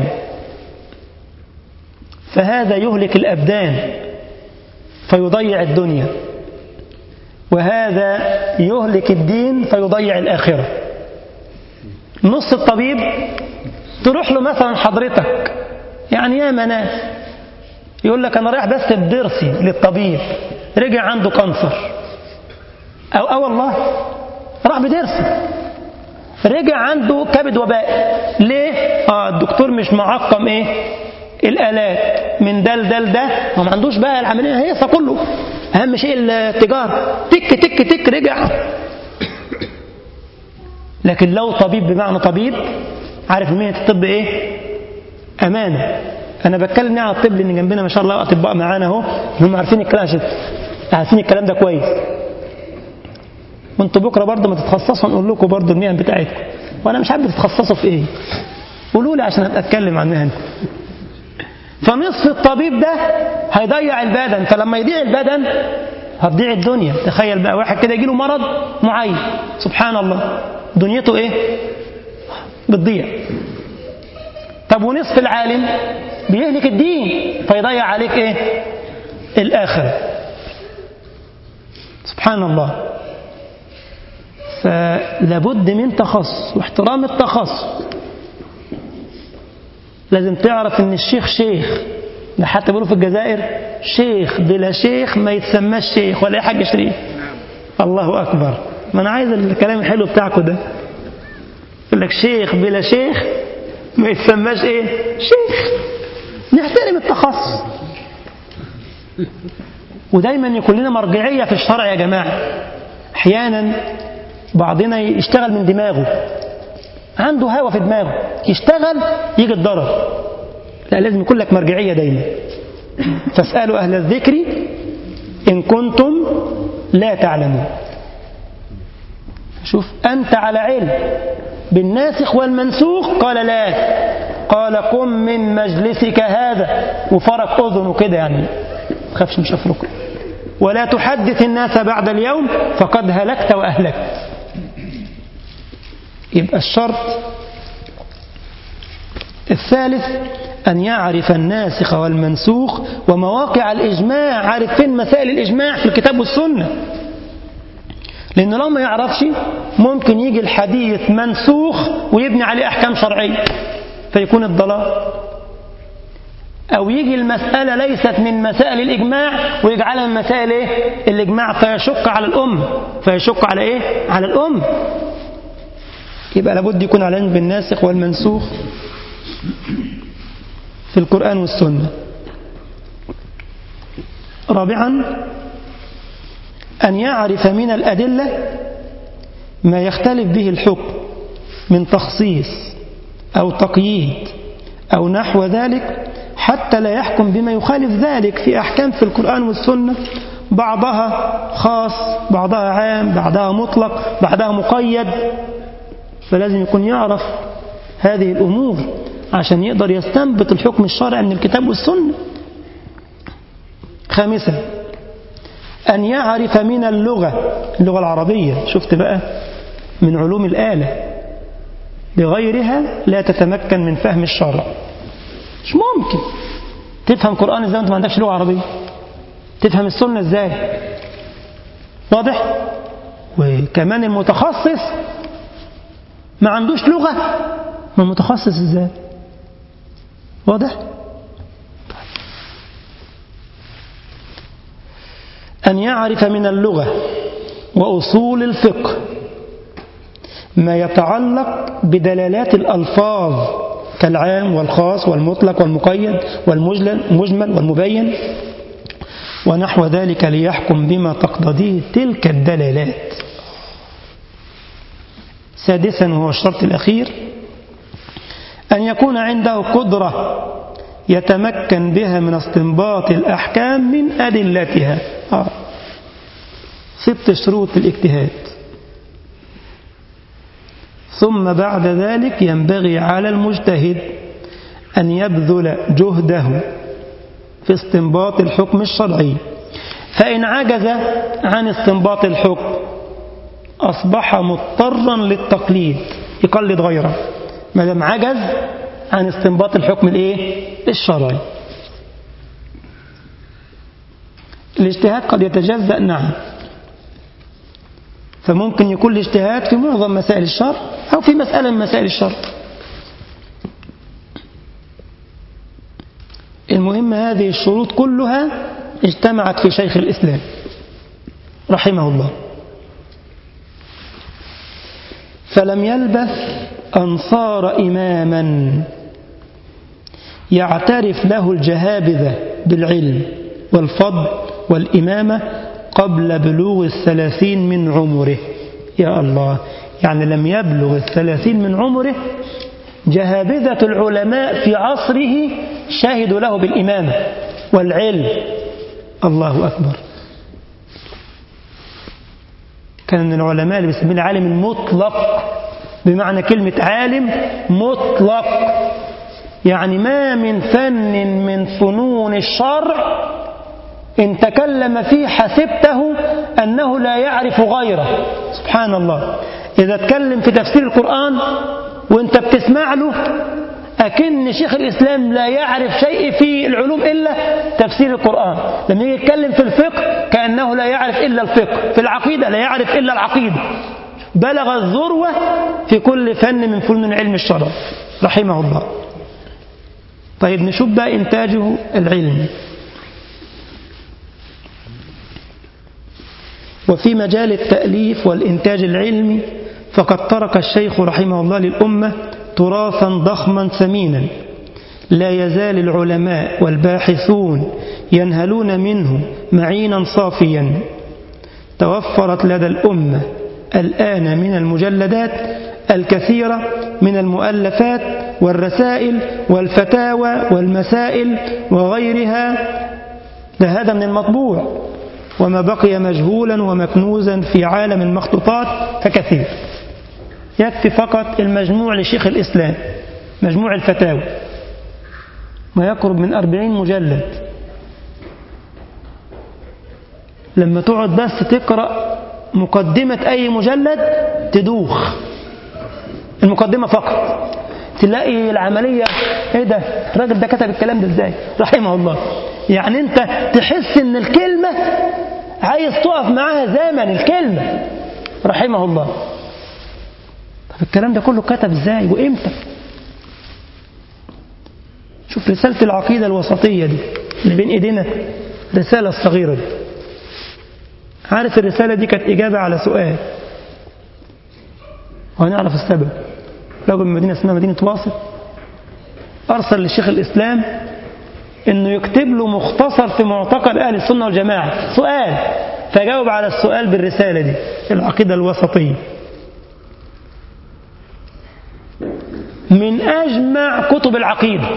فهذا يهلك الأبدان فيضيع الدنيا وهذا يهلك الدين فيضيع الآخرة نص الطبيب تروح له مثلا حضرتك يعني يا مناس يقول لك أنا رايح بس بدرسي للطبيب رجع عنده كانسر أو أو والله راح بدرسي رجع عنده كبد وباء ليه؟ آه الدكتور مش معقم ايه؟ الآلات من ده لده لده ما ما عندوش بقى العملية هيصة كله أهم شيء التجارة تك تك تك رجع لكن لو طبيب بمعنى طبيب عارف مهنة الطب ايه؟ أمانة أنا بتكلم عن الطب لأن جنبنا ما شاء الله أطباء معانا أهو هم عارفين الكلام عشان عارفين الكلام ده كويس وانتوا بكره برضه ما تتخصصوا نقول لكم برضه المهن بتاعتكم وانا مش عارف تتخصصوا في ايه قولوا لي عشان ابقى اتكلم عن مهنكم فنصف الطبيب ده هيضيع البدن فلما يضيع البدن هتضيع الدنيا تخيل بقى واحد كده يجيله مرض معين سبحان الله دنيته ايه بتضيع طب ونصف العالم بيهلك الدين فيضيع عليك ايه الاخره سبحان الله فلابد من تخصص واحترام التخصص لازم تعرف ان الشيخ شيخ ده حتى بيقولوا في الجزائر شيخ بلا شيخ ما يتسماش شيخ ولا اي حاجه شريف الله اكبر ما انا عايز الكلام الحلو بتاعكم ده يقول لك شيخ بلا شيخ ما يتسماش ايه شيخ نحترم التخصص ودايما يكون لنا مرجعيه في الشرع يا جماعه احيانا بعضنا يشتغل من دماغه عنده هوا في دماغه يشتغل يجي الضرر لا لازم يكون لك مرجعية دايما فاسألوا أهل الذكر إن كنتم لا تعلمون شوف أنت على علم بالناسخ والمنسوخ قال لا قال قم من مجلسك هذا وفرق أذنه كده يعني خافش مش أفرقه ولا تحدث الناس بعد اليوم فقد هلكت وأهلكت يبقى الشرط الثالث أن يعرف الناسخ والمنسوخ ومواقع الإجماع عارف فين مسائل الإجماع في الكتاب والسنة لأن لو ما يعرفش ممكن يجي الحديث منسوخ ويبني عليه أحكام شرعية فيكون الضلال أو يجي المسألة ليست من مسائل الإجماع ويجعلها من مسائل إيه؟ الإجماع فيشق على الأم فيشق على إيه؟ على الأم يبقى لابد يكون على علم بالناسخ والمنسوخ في القرآن والسنة رابعا أن يعرف من الأدلة ما يختلف به الحكم من تخصيص أو تقييد أو نحو ذلك حتى لا يحكم بما يخالف ذلك في أحكام في القرآن والسنة بعضها خاص بعضها عام بعضها مطلق بعضها مقيد فلازم يكون يعرف هذه الأمور عشان يقدر يستنبط الحكم الشرعي من الكتاب والسنة خامسا أن يعرف من اللغة اللغة العربية شفت بقى من علوم الآلة بغيرها لا تتمكن من فهم الشرع مش ممكن تفهم قرآن ازاي وانت ما عندكش لغة عربية تفهم السنة ازاي واضح وكمان المتخصص ما عندوش لغة ما المتخصص ازاي واضح أن يعرف من اللغة وأصول الفقه ما يتعلق بدلالات الألفاظ كالعام والخاص والمطلق والمقيد والمجمل والمبين ونحو ذلك ليحكم بما تقتضيه تلك الدلالات سادسا وهو الشرط الأخير أن يكون عنده قدرة يتمكن بها من استنباط الأحكام من أدلتها آه. ست شروط الاجتهاد ثم بعد ذلك ينبغي على المجتهد أن يبذل جهده في استنباط الحكم الشرعي فإن عجز عن استنباط الحكم أصبح مضطرا للتقليد يقلد غيره ما دام عجز عن استنباط الحكم الايه الشرعي الاجتهاد قد يتجزأ نعم فممكن يكون الاجتهاد في معظم مسائل الشرع أو في مسألة من مسائل الشرع المهم هذه الشروط كلها اجتمعت في شيخ الإسلام رحمه الله فلم يلبث أن صار إماما يعترف له الجهابذة بالعلم والفضل والإمامة قبل بلوغ الثلاثين من عمره يا الله يعني لم يبلغ الثلاثين من عمره جهابذة العلماء في عصره شهدوا له بالإمامة والعلم الله أكبر كان من العلماء اللي بيسميه العالم المطلق بمعنى كلمة عالم مطلق يعني ما من فن من فنون الشرع إن تكلم فيه حسبته أنه لا يعرف غيره سبحان الله إذا تكلم في تفسير القرآن وانت بتسمع له أكن شيخ الإسلام لا يعرف شيء في العلوم إلا تفسير القرآن لما يجي يتكلم في الفقه كأنه لا يعرف إلا الفقه في العقيدة لا يعرف إلا العقيدة بلغ الذروة في كل فن من فنون علم الشرع رحمه الله طيب نشوف بقى إنتاجه العلمي وفي مجال التأليف والإنتاج العلمي فقد ترك الشيخ رحمه الله للأمة تراثا ضخما ثمينا لا يزال العلماء والباحثون ينهلون منه معينا صافيا توفرت لدى الأمة الآن من المجلدات الكثيرة من المؤلفات والرسائل والفتاوى والمسائل وغيرها ده هذا من المطبوع وما بقي مجهولا ومكنوزا في عالم المخطوطات فكثير يكفي فقط المجموع لشيخ الإسلام مجموع الفتاوى ما يقرب من أربعين مجلد لما تقعد بس تقرأ مقدمة أي مجلد تدوخ المقدمة فقط تلاقي العملية ايه ده الراجل ده كتب الكلام ده ازاي رحمه الله يعني انت تحس ان الكلمة عايز تقف معاها زمن الكلمة رحمه الله طب الكلام ده كله كتب ازاي وامتى شوف رسالة العقيدة الوسطية دي اللي بين ايدينا الرسالة الصغيرة دي عارف الرسالة دي كانت إجابة على سؤال وهنعرف السبب رجل من مدينة اسمها مدينة واسط أرسل لشيخ الإسلام إنه يكتب له مختصر في معتقد أهل السنة والجماعة سؤال فجاوب على السؤال بالرسالة دي العقيدة الوسطية من أجمع كتب العقيدة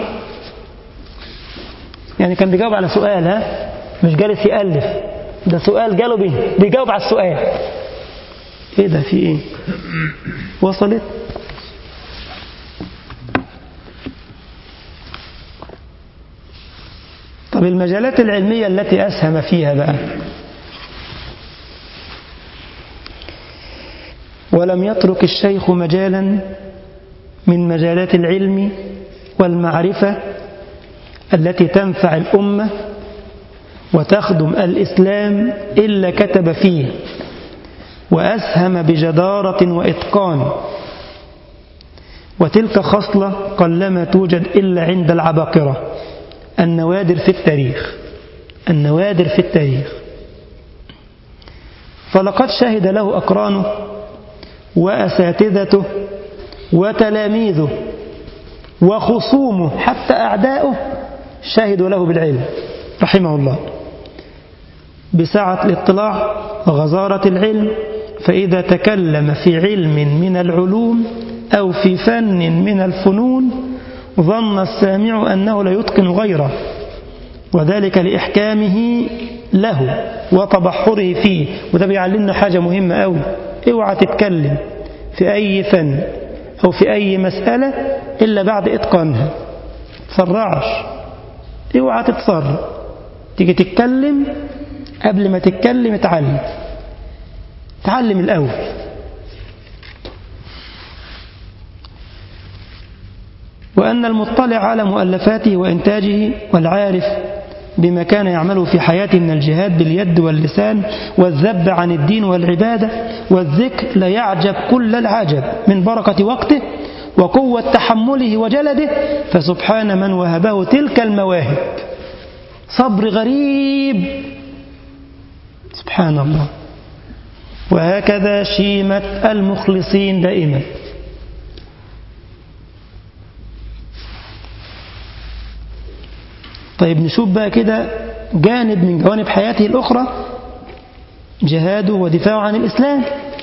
يعني كان بيجاوب على سؤال ها مش جالس يألف ده سؤال جاله بيه بيجاوب على السؤال ايه ده في ايه وصلت طب المجالات العلمية التي أسهم فيها بقى ولم يترك الشيخ مجالا من مجالات العلم والمعرفة التي تنفع الأمة وتخدم الإسلام إلا كتب فيه وأسهم بجدارة وإتقان وتلك خصلة قلما توجد إلا عند العباقرة النوادر في التاريخ النوادر في التاريخ فلقد شهد له أقرانه وأساتذته وتلاميذه وخصومه حتى أعداؤه شهدوا له بالعلم رحمه الله بسعة الاطلاع وغزارة العلم فإذا تكلم في علم من العلوم أو في فن من الفنون ظن السامع أنه لا يتقن غيره وذلك لإحكامه له وتبحره فيه وده بيعلمنا حاجة مهمة أوي اوعى تتكلم في أي فن أو في أي مسألة إلا بعد إتقانها تسرعش اوعى تتسرع تيجي تتكلم قبل ما تتكلم اتعلم تعلم الأول وأن المطلع على مؤلفاته وإنتاجه والعارف بما كان يعمله في حياته من الجهاد باليد واللسان والذب عن الدين والعبادة والذكر لا يعجب كل العجب من بركة وقته وقوة تحمله وجلده فسبحان من وهبه تلك المواهب صبر غريب سبحان الله وهكذا شيمة المخلصين دائما طيب نشوف بقى كده جانب من جوانب حياته الأخرى جهاده ودفاعه عن الإسلام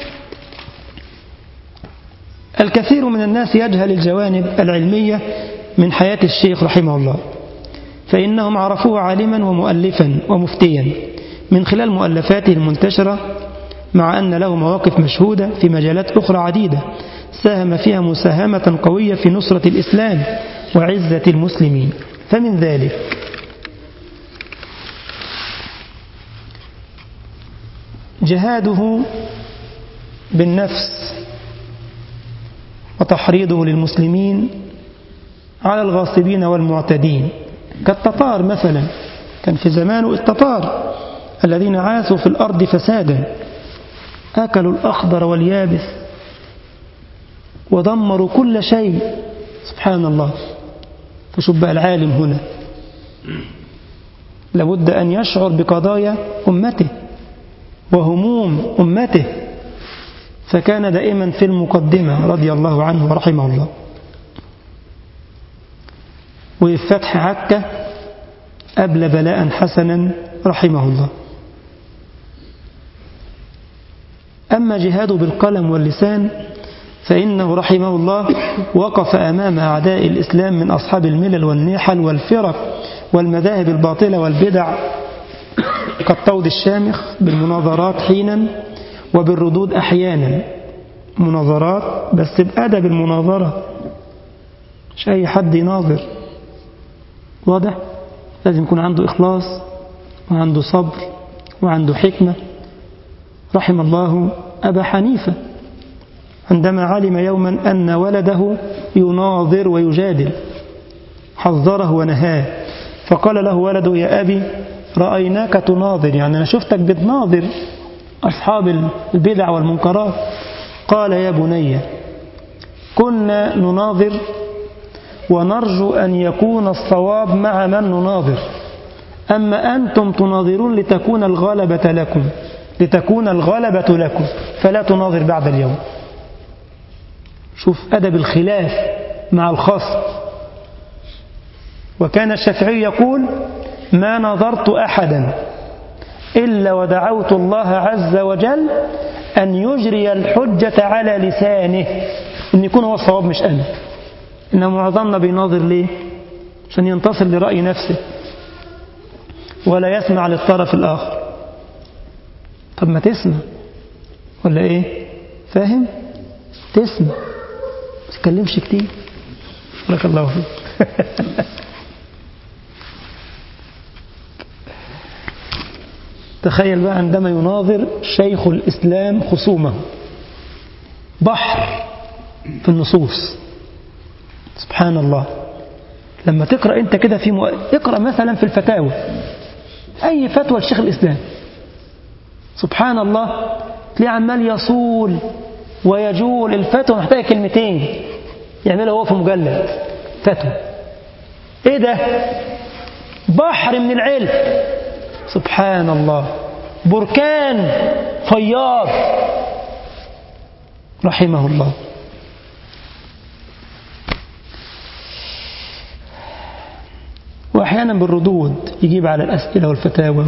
الكثير من الناس يجهل الجوانب العلمية من حياة الشيخ رحمه الله فإنهم عرفوه عالما ومؤلفا ومفتيا من خلال مؤلفاته المنتشرة مع أن له مواقف مشهودة في مجالات أخرى عديدة ساهم فيها مساهمة قوية في نصرة الإسلام وعزة المسلمين فمن ذلك جهاده بالنفس وتحريضه للمسلمين على الغاصبين والمعتدين كالتتار مثلا كان في زمانه التتار الذين عاثوا في الأرض فسادا أكلوا الأخضر واليابس ودمروا كل شيء سبحان الله فشوف بقى العالم هنا لابد أن يشعر بقضايا أمته وهموم أمته فكان دائما في المقدمة رضي الله عنه ورحمه الله وفي فتح عكا أبلى بلاء حسنا رحمه الله أما جهاده بالقلم واللسان فإنه رحمه الله وقف أمام أعداء الإسلام من أصحاب الملل والنيحل والفرق والمذاهب الباطلة والبدع كالطود الشامخ بالمناظرات حينا وبالردود أحيانا مناظرات بس بأدب المناظرة مش أي حد يناظر واضح لازم يكون عنده إخلاص وعنده صبر وعنده حكمة رحم الله أبا حنيفة عندما علم يوما أن ولده يناظر ويجادل حذره ونهاه فقال له ولده يا أبي رأيناك تناظر يعني أنا شفتك بتناظر أصحاب البدع والمنكرات قال يا بني كنا نناظر ونرجو أن يكون الصواب مع من نناظر أما أنتم تناظرون لتكون الغلبة لكم لتكون الغلبة لكم فلا تناظر بعد اليوم شوف أدب الخلاف مع الخصم وكان الشافعي يقول ما نظرت أحدا إلا ودعوت الله عز وجل أن يجري الحجة على لسانه أن يكون هو الصواب مش أنا إن معظمنا بيناظر ليه عشان ينتصر لرأي نفسه ولا يسمع للطرف الآخر طب ما تسمع ولا إيه فاهم تسمع ما تتكلمش كتير بارك الله فيك تخيل بقى عندما يناظر شيخ الإسلام خصومه بحر في النصوص سبحان الله لما تقرأ أنت كده في مؤ... اقرأ مثلا في الفتاوى أي فتوى لشيخ الإسلام سبحان الله تلاقيه عمال يصول ويجول الفتوى محتاجة كلمتين يعملها هو في مجلد فتوى ايه ده بحر من العلم سبحان الله بركان فياض رحمه الله وأحيانا بالردود يجيب على الأسئلة والفتاوى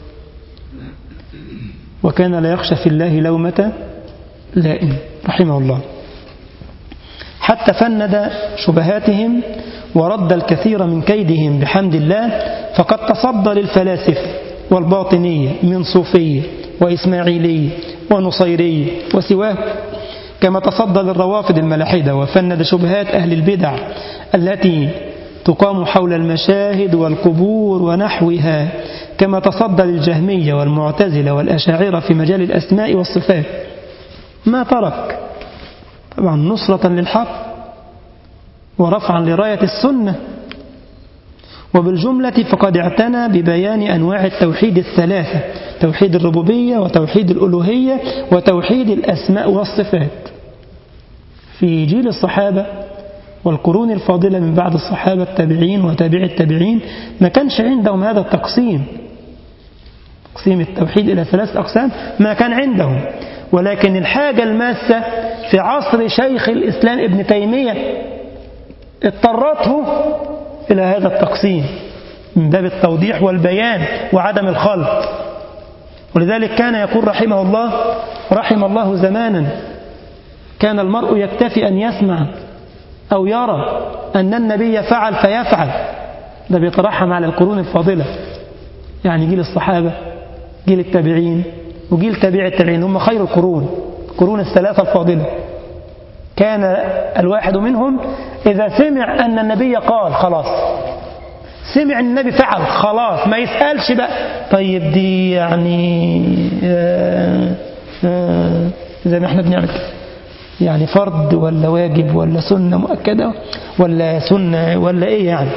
وكان لا يخشى في الله لومة لائم رحمه الله حتى فند شبهاتهم ورد الكثير من كيدهم بحمد الله فقد تصدى للفلاسفة والباطنية من صوفية وإسماعيلية ونصيرية وسواه كما تصدى للروافض الملاحدة وفند شبهات أهل البدع التي تقام حول المشاهد والقبور ونحوها كما تصدى للجهمية والمعتزلة والأشاعرة في مجال الأسماء والصفات ما ترك طبعا نصرة للحق ورفعا لراية السنة وبالجملة فقد اعتنى ببيان أنواع التوحيد الثلاثة توحيد الربوبية وتوحيد الألوهية وتوحيد الأسماء والصفات في جيل الصحابة والقرون الفاضلة من بعد الصحابة التابعين وتابع التابعين ما كانش عندهم هذا التقسيم تقسيم التوحيد إلى ثلاث أقسام ما كان عندهم ولكن الحاجة الماسة في عصر شيخ الإسلام ابن تيمية اضطرته إلى هذا التقسيم من باب التوضيح والبيان وعدم الخلط ولذلك كان يقول رحمه الله رحم الله زمانا كان المرء يكتفي أن يسمع أو يرى أن النبي فعل فيفعل ده بيترحم على القرون الفاضلة يعني جيل الصحابة جيل التابعين وجيل تابع التابعين هم خير القرون قرون الثلاثة الفاضلة كان الواحد منهم إذا سمع أن النبي قال خلاص سمع أن النبي فعل خلاص ما يسألش بقى طيب دي يعني آه آه زي ما احنا بنعمل يعني فرض ولا واجب ولا سنة مؤكدة ولا سنة ولا ايه يعني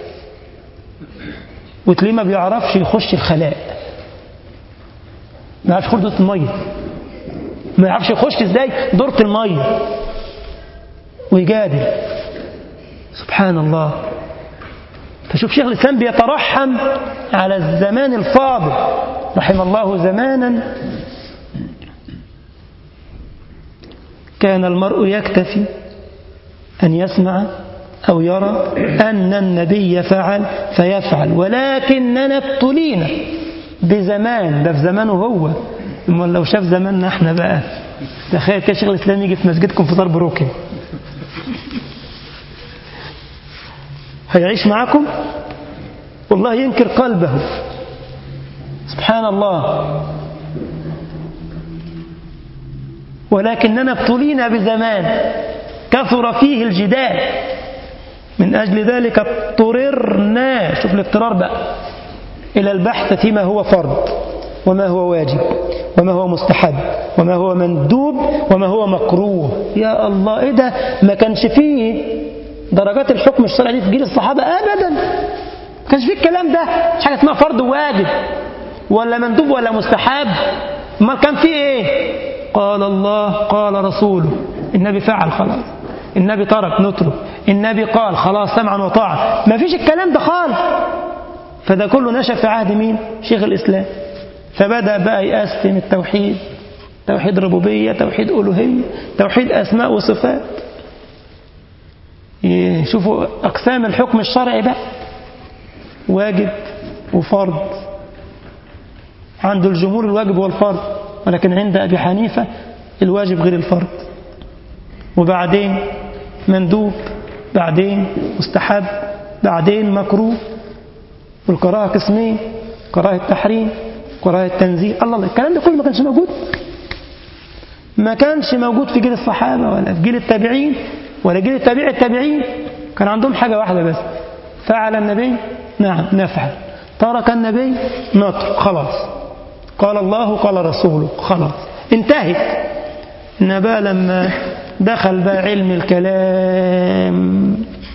وتلاقيه ما بيعرفش يخش الخلاء ما يعرفش يخش دورة المية ما يعرفش يخش ازاي دورة المية ويجادل سبحان الله فشوف شيخ الإسلام بيترحم على الزمان الفاضل رحم الله زمانا كان المرء يكتفي أن يسمع أو يرى أن النبي فعل فيفعل ولكننا ابتلينا بزمان ده في زمانه هو امال لو شاف زماننا احنا بقى تخيل كده شيخ الإسلام يجي في مسجدكم في ضرب ركن هيعيش معكم والله ينكر قلبه سبحان الله ولكننا ابتلينا بزمان كثر فيه الجدال من أجل ذلك اضطررنا شوف الاضطرار بقى إلى البحث فيما هو فرض وما هو واجب وما هو مستحب وما هو مندوب وما هو مكروه يا الله إيه ده ما كانش فيه درجات الحكم الشرعي دي في جيل الصحابة أبدا ما كانش فيه الكلام ده مش حاجة اسمها فرض وواجب ولا مندوب ولا مستحب ما كان فيه إيه قال الله قال رسوله النبي فعل خلاص النبي ترك نترك النبي قال خلاص سمعا وطاعة ما فيش الكلام ده خالص فده كله نشأ في عهد مين شيخ الإسلام فبدأ بقى يقسم التوحيد توحيد ربوبية توحيد ألوهية توحيد أسماء وصفات شوفوا أقسام الحكم الشرعي بقى واجب وفرض عند الجمهور الواجب والفرض ولكن عند أبي حنيفة الواجب غير الفرض وبعدين مندوب بعدين مستحب بعدين مكروه والكراهة قسمين كراهة تحريم كراهة تنزيه الله الله الكلام ده كله ما كانش موجود ما كانش موجود في جيل الصحابة ولا في جيل التابعين ولا جيل التابع التابعين كان عندهم حاجة واحدة بس فعل النبي نعم نفعل ترك النبي نترك خلاص قال الله قال رسوله خلاص انتهت إن بقى لما دخل بقى علم الكلام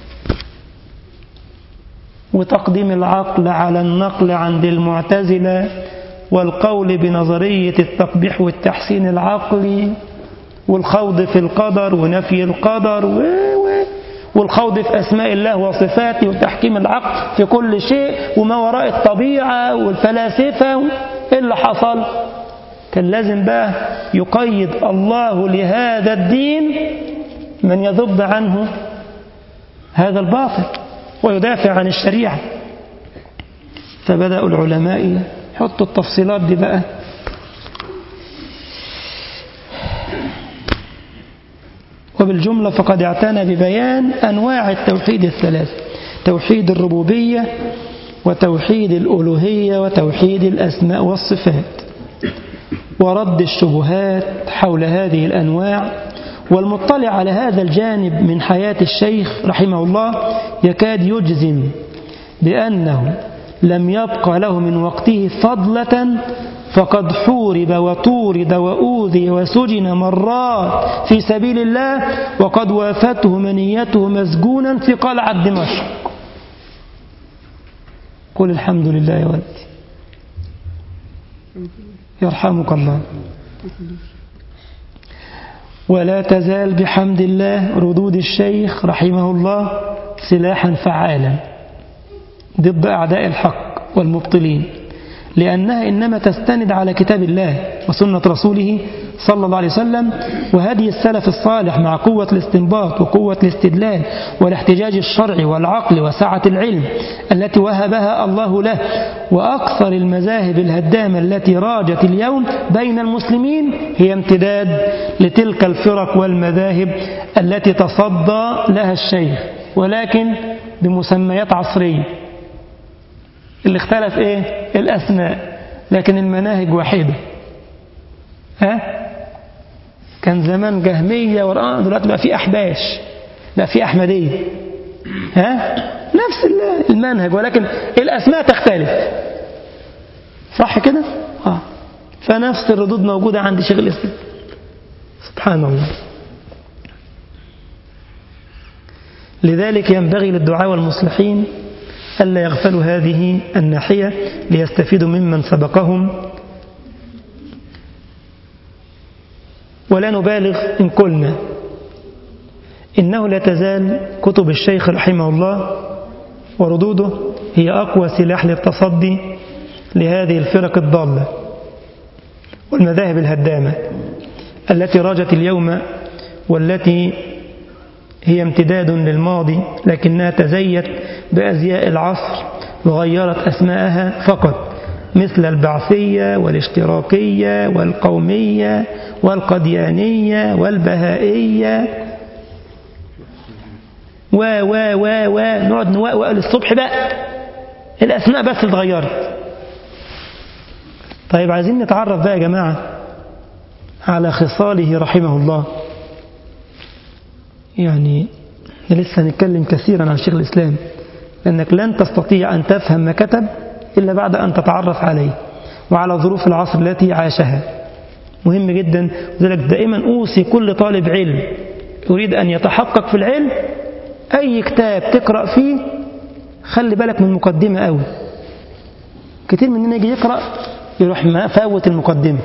وتقديم العقل على النقل عند المعتزلة والقول بنظرية التقبيح والتحسين العقلي والخوض في القدر ونفي القدر و... و... والخوض في أسماء الله وصفاته وتحكيم العقل في كل شيء وما وراء الطبيعة والفلاسفة إيه اللي حصل كان لازم بقى يقيد الله لهذا الدين من يذب عنه هذا الباطل ويدافع عن الشريعة فبدأوا العلماء يحطوا التفصيلات دي بقى وبالجملة فقد اعتنى ببيان أنواع التوحيد الثلاث توحيد الربوبية وتوحيد الألوهية وتوحيد الأسماء والصفات ورد الشبهات حول هذه الأنواع والمطلع على هذا الجانب من حياة الشيخ رحمه الله يكاد يجزم بأنه لم يبقى له من وقته فضلة فقد حورب وطورد وأوذي وسجن مرات في سبيل الله وقد وافته منيته مسجونا في قلعة دمشق قل الحمد لله يا ولدي يرحمك الله ولا تزال بحمد الله ردود الشيخ رحمه الله سلاحا فعالا ضد أعداء الحق والمبطلين لأنها إنما تستند على كتاب الله وسنة رسوله صلى الله عليه وسلم وهدي السلف الصالح مع قوة الاستنباط وقوة الاستدلال والاحتجاج الشرعي والعقل وسعة العلم التي وهبها الله له وأكثر المذاهب الهدامة التي راجت اليوم بين المسلمين هي امتداد لتلك الفرق والمذاهب التي تصدى لها الشيخ ولكن بمسميات عصرية اللي اختلف ايه الأسماء لكن المناهج واحدة ها كان زمان جهمية والآن دلوقتي بقى في أحباش بقى في أحمدية ها نفس المنهج ولكن الأسماء تختلف صح كده آه. فنفس الردود موجودة عند شيخ الإسلام سبحان الله لذلك ينبغي للدعاء والمصلحين ألا يغفلوا هذه الناحية ليستفيدوا ممن سبقهم ولا نبالغ إن قلنا إنه لا تزال كتب الشيخ رحمه الله وردوده هي أقوى سلاح للتصدي لهذه الفرق الضالة والمذاهب الهدامة التي راجت اليوم والتي هي امتداد للماضي لكنها تزيت بأزياء العصر وغيرت أسماءها فقط مثل البعثية والاشتراكية والقومية والقديانية والبهائية و و و و نقعد نوقوق للصبح بقى الأسماء بس اتغيرت طيب عايزين نتعرف بقى يا جماعة على خصاله رحمه الله يعني لسه هنتكلم كثيرا عن شيخ الإسلام لأنك لن تستطيع أن تفهم ما كتب إلا بعد أن تتعرف عليه وعلى ظروف العصر التي عاشها مهم جدا لذلك دائما أوصي كل طالب علم يريد أن يتحقق في العلم أي كتاب تقرأ فيه خلي بالك من المقدمة قوي كتير مننا يجي يقرأ يروح فاوت المقدمة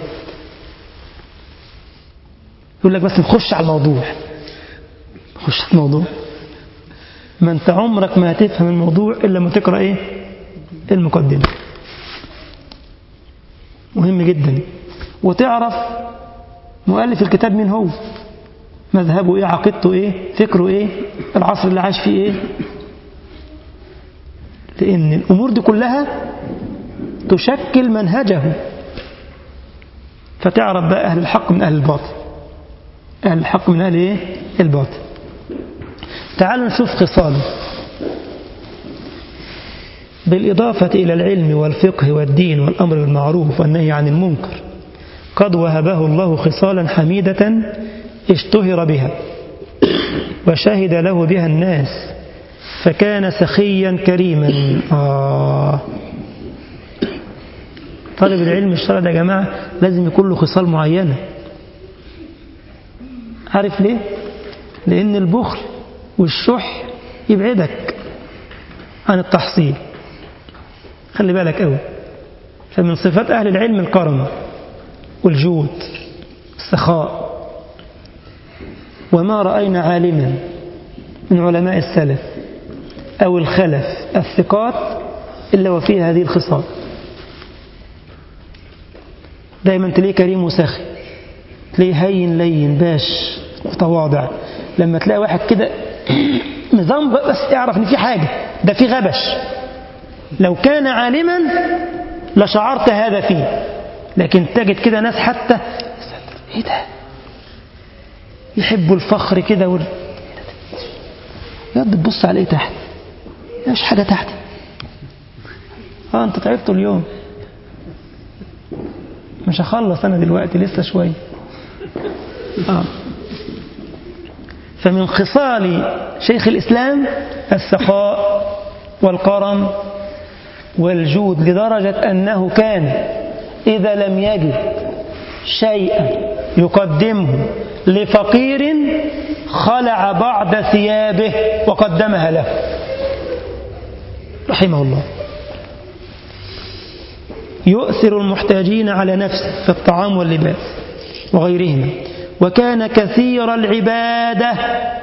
يقول لك بس نخش على الموضوع نخش على الموضوع ما انت عمرك ما هتفهم الموضوع إلا لما تقرأ إيه المقدمة مهم جدا وتعرف مؤلف الكتاب مين هو مذهبه إيه عقيدته إيه فكره إيه العصر اللي عاش فيه إيه لأن الأمور دي كلها تشكل منهجه فتعرف بقى أهل الحق من أهل الباطل أهل الحق من أهل إيه الباطل تعالوا نشوف خصاله بالإضافة إلى العلم والفقه والدين والأمر بالمعروف والنهي عن المنكر قد وهبه الله خصالا حميدة اشتهر بها وشهد له بها الناس فكان سخيا كريما آه طالب العلم الشرع ده يا جماعة لازم يكون له خصال معينة عارف ليه؟ لأن البخل والشح يبعدك عن التحصيل خلي بالك قوي فمن صفات أهل العلم الكرم والجود السخاء وما رأينا عالما من علماء السلف أو الخلف الثقات إلا وفيه هذه الخصال دايما تلاقيه كريم وسخي تلاقيه هين لين باش متواضع لما تلاقي واحد كده نظام بس اعرف ان في حاجة ده في غبش لو كان عالما لشعرت هذا فيه لكن تجد كده ناس حتى ايه ده يحبوا الفخر كده وال... يقعد تبص عليه تحت مش حاجة تحت اه انت تعبت اليوم مش هخلص انا دلوقتي لسه شوية آه. فمن خصال شيخ الإسلام السخاء والكرم والجود لدرجة أنه كان إذا لم يجد شيئا يقدمه لفقير خلع بعض ثيابه وقدمها له رحمه الله يؤثر المحتاجين على نفسه في الطعام واللباس وغيرهما وكان كثير العبادة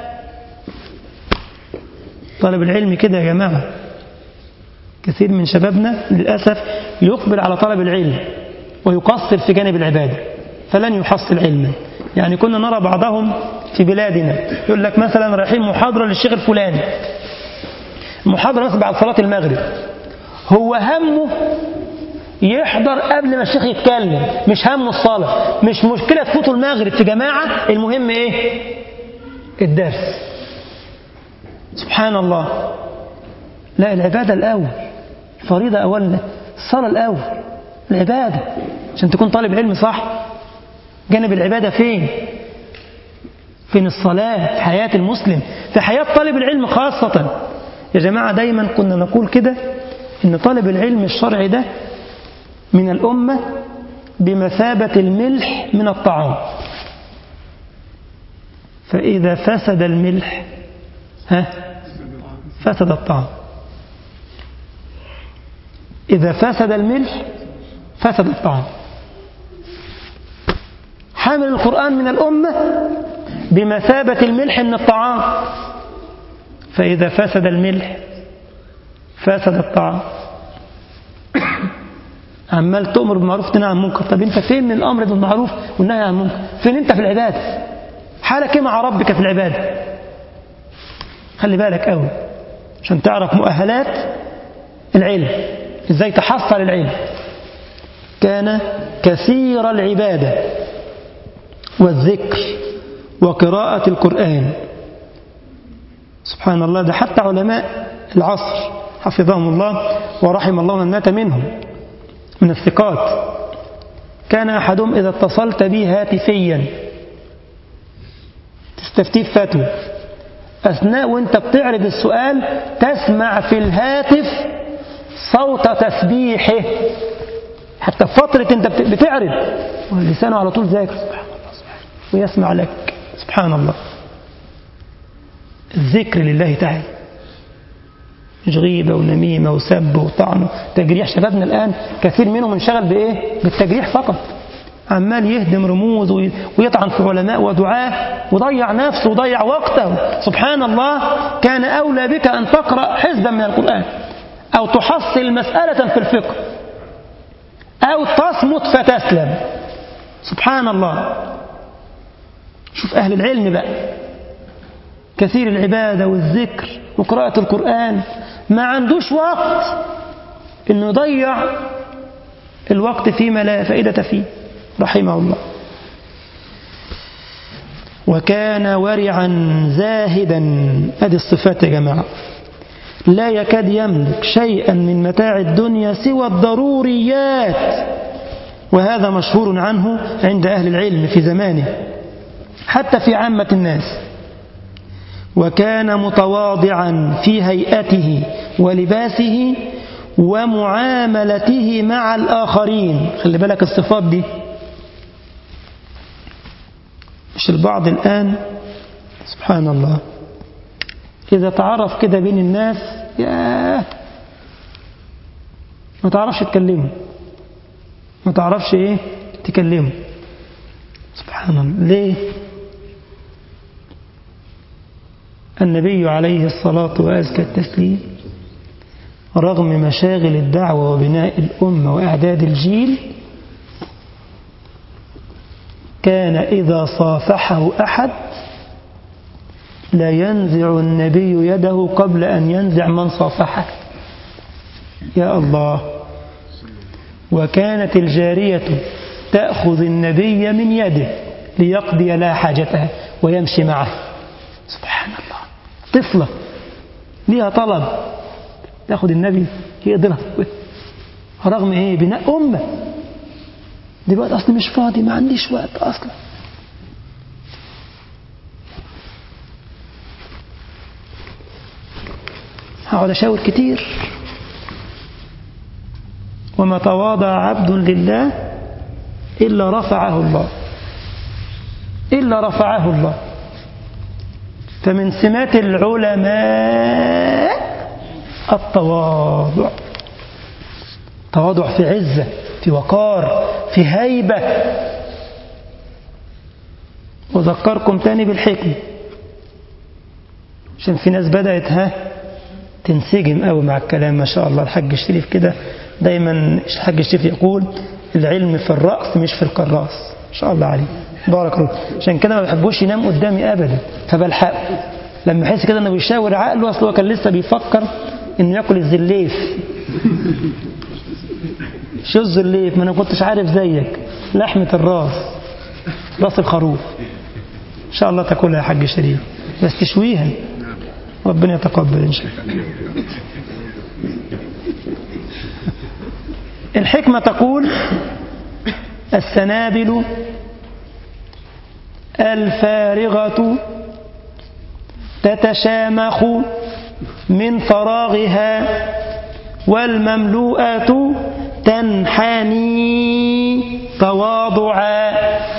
طالب العلم كده يا جماعة كثير من شبابنا للأسف يقبل على طلب العلم ويقصر في جانب العبادة فلن يحصل علما يعني كنا نرى بعضهم في بلادنا يقول لك مثلا رايحين محاضرة للشيخ الفلاني المحاضرة مثلا بعد صلاة المغرب هو همه يحضر قبل ما الشيخ يتكلم مش همه الصلاة مش مشكلة تفوتوا المغرب في جماعة المهم ايه الدرس سبحان الله لا العبادة الأول فريضة أولا الصلاة الأول العبادة عشان تكون طالب علم صح جانب العبادة فين فين الصلاة في حياة المسلم في حياة طالب العلم خاصة يا جماعة دايما كنا نقول كده ان طالب العلم الشرعي ده من الأمة بمثابة الملح من الطعام فإذا فسد الملح ها فسد الطعام إذا فسد الملح فسد الطعام حامل القرآن من الأمة بمثابة الملح من الطعام فإذا فسد الملح فسد الطعام عمال تؤمر بالمعروف تنهى عن المنكر طب انت فين من الامر بالمعروف والنهي عن المنكر فين انت في العباده حالك ايه مع ربك في العباده خلي بالك قوي عشان تعرف مؤهلات العلم ازاي تحصل العلم كان كثير العباده والذكر وقراءه القران سبحان الله ده حتى علماء العصر حفظهم الله ورحم الله من مات منهم من الثقات كان أحدهم إذا اتصلت به هاتفيا تستفتيه فتوى أثناء وانت بتعرض السؤال تسمع في الهاتف صوت تسبيحه حتى في فترة انت بتعرض لسانه على طول ذاكر سبحان الله سبحان الله ويسمع لك سبحان الله الذكر لله تعالى مش غيبة ونميمة وسب وطعن تجريح شبابنا الآن كثير منهم انشغل بإيه؟ بالتجريح فقط عمال يهدم رموز ويطعن في علماء ودعاة وضيع نفسه وضيع وقته سبحان الله كان أولى بك أن تقرأ حزبا من القرآن أو تحصل مسألة في الفقه أو تصمت فتسلم سبحان الله شوف أهل العلم بقى كثير العبادة والذكر وقراءة القرآن ما عندوش وقت انه يضيع الوقت فيما لا فائدة فيه رحمه الله وكان ورعا زاهدا هذه الصفات يا جماعة لا يكاد يملك شيئا من متاع الدنيا سوى الضروريات وهذا مشهور عنه عند أهل العلم في زمانه حتى في عامة الناس وكان متواضعا في هيئته ولباسه ومعاملته مع الآخرين خلي بالك الصفات دي مش البعض الآن سبحان الله إذا تعرف كده بين الناس ياه ما تعرفش تكلمه ما تعرفش ايه تكلمه سبحان الله ليه النبي عليه الصلاة وأزكى التسليم رغم مشاغل الدعوة وبناء الأمة وإعداد الجيل كان إذا صافحه أحد لا ينزع النبي يده قبل أن ينزع من صافحه يا الله وكانت الجارية تأخذ النبي من يده ليقضي لها حاجتها ويمشي معه سبحان الله طفلة ليها طلب تاخد النبي يقضي لها رغم ايه بناء أمة دلوقتي أصلي مش فاضي ما عنديش وقت أصلا هقعد أشاور كتير وما تواضع عبد لله إلا رفعه الله إلا رفعه الله فمن سمات العلماء التواضع تواضع في عزة في وقار في هيبة وذكركم تاني بالحكمة عشان في ناس بدأت ها تنسجم قوي مع الكلام ما شاء الله الحاج الشريف كده دايما الحاج الشريف يقول العلم في الرأس مش في الكراس ما شاء الله عليه بارك الله عشان كده ما بحبوش ينام قدامي ابدا فبلحقه لما يحس كده انه بيشاور عقله اصل هو كان لسه بيفكر انه ياكل الزليف شو الزليف ما انا كنتش عارف زيك لحمة الراس راس الخروف ان شاء الله تاكلها يا حاج شريف بس تشويها ربنا يتقبل ان شاء الله الحكمة تقول السنابل الفارغة تتشامخ من فراغها والمملوءة تنحني تواضعا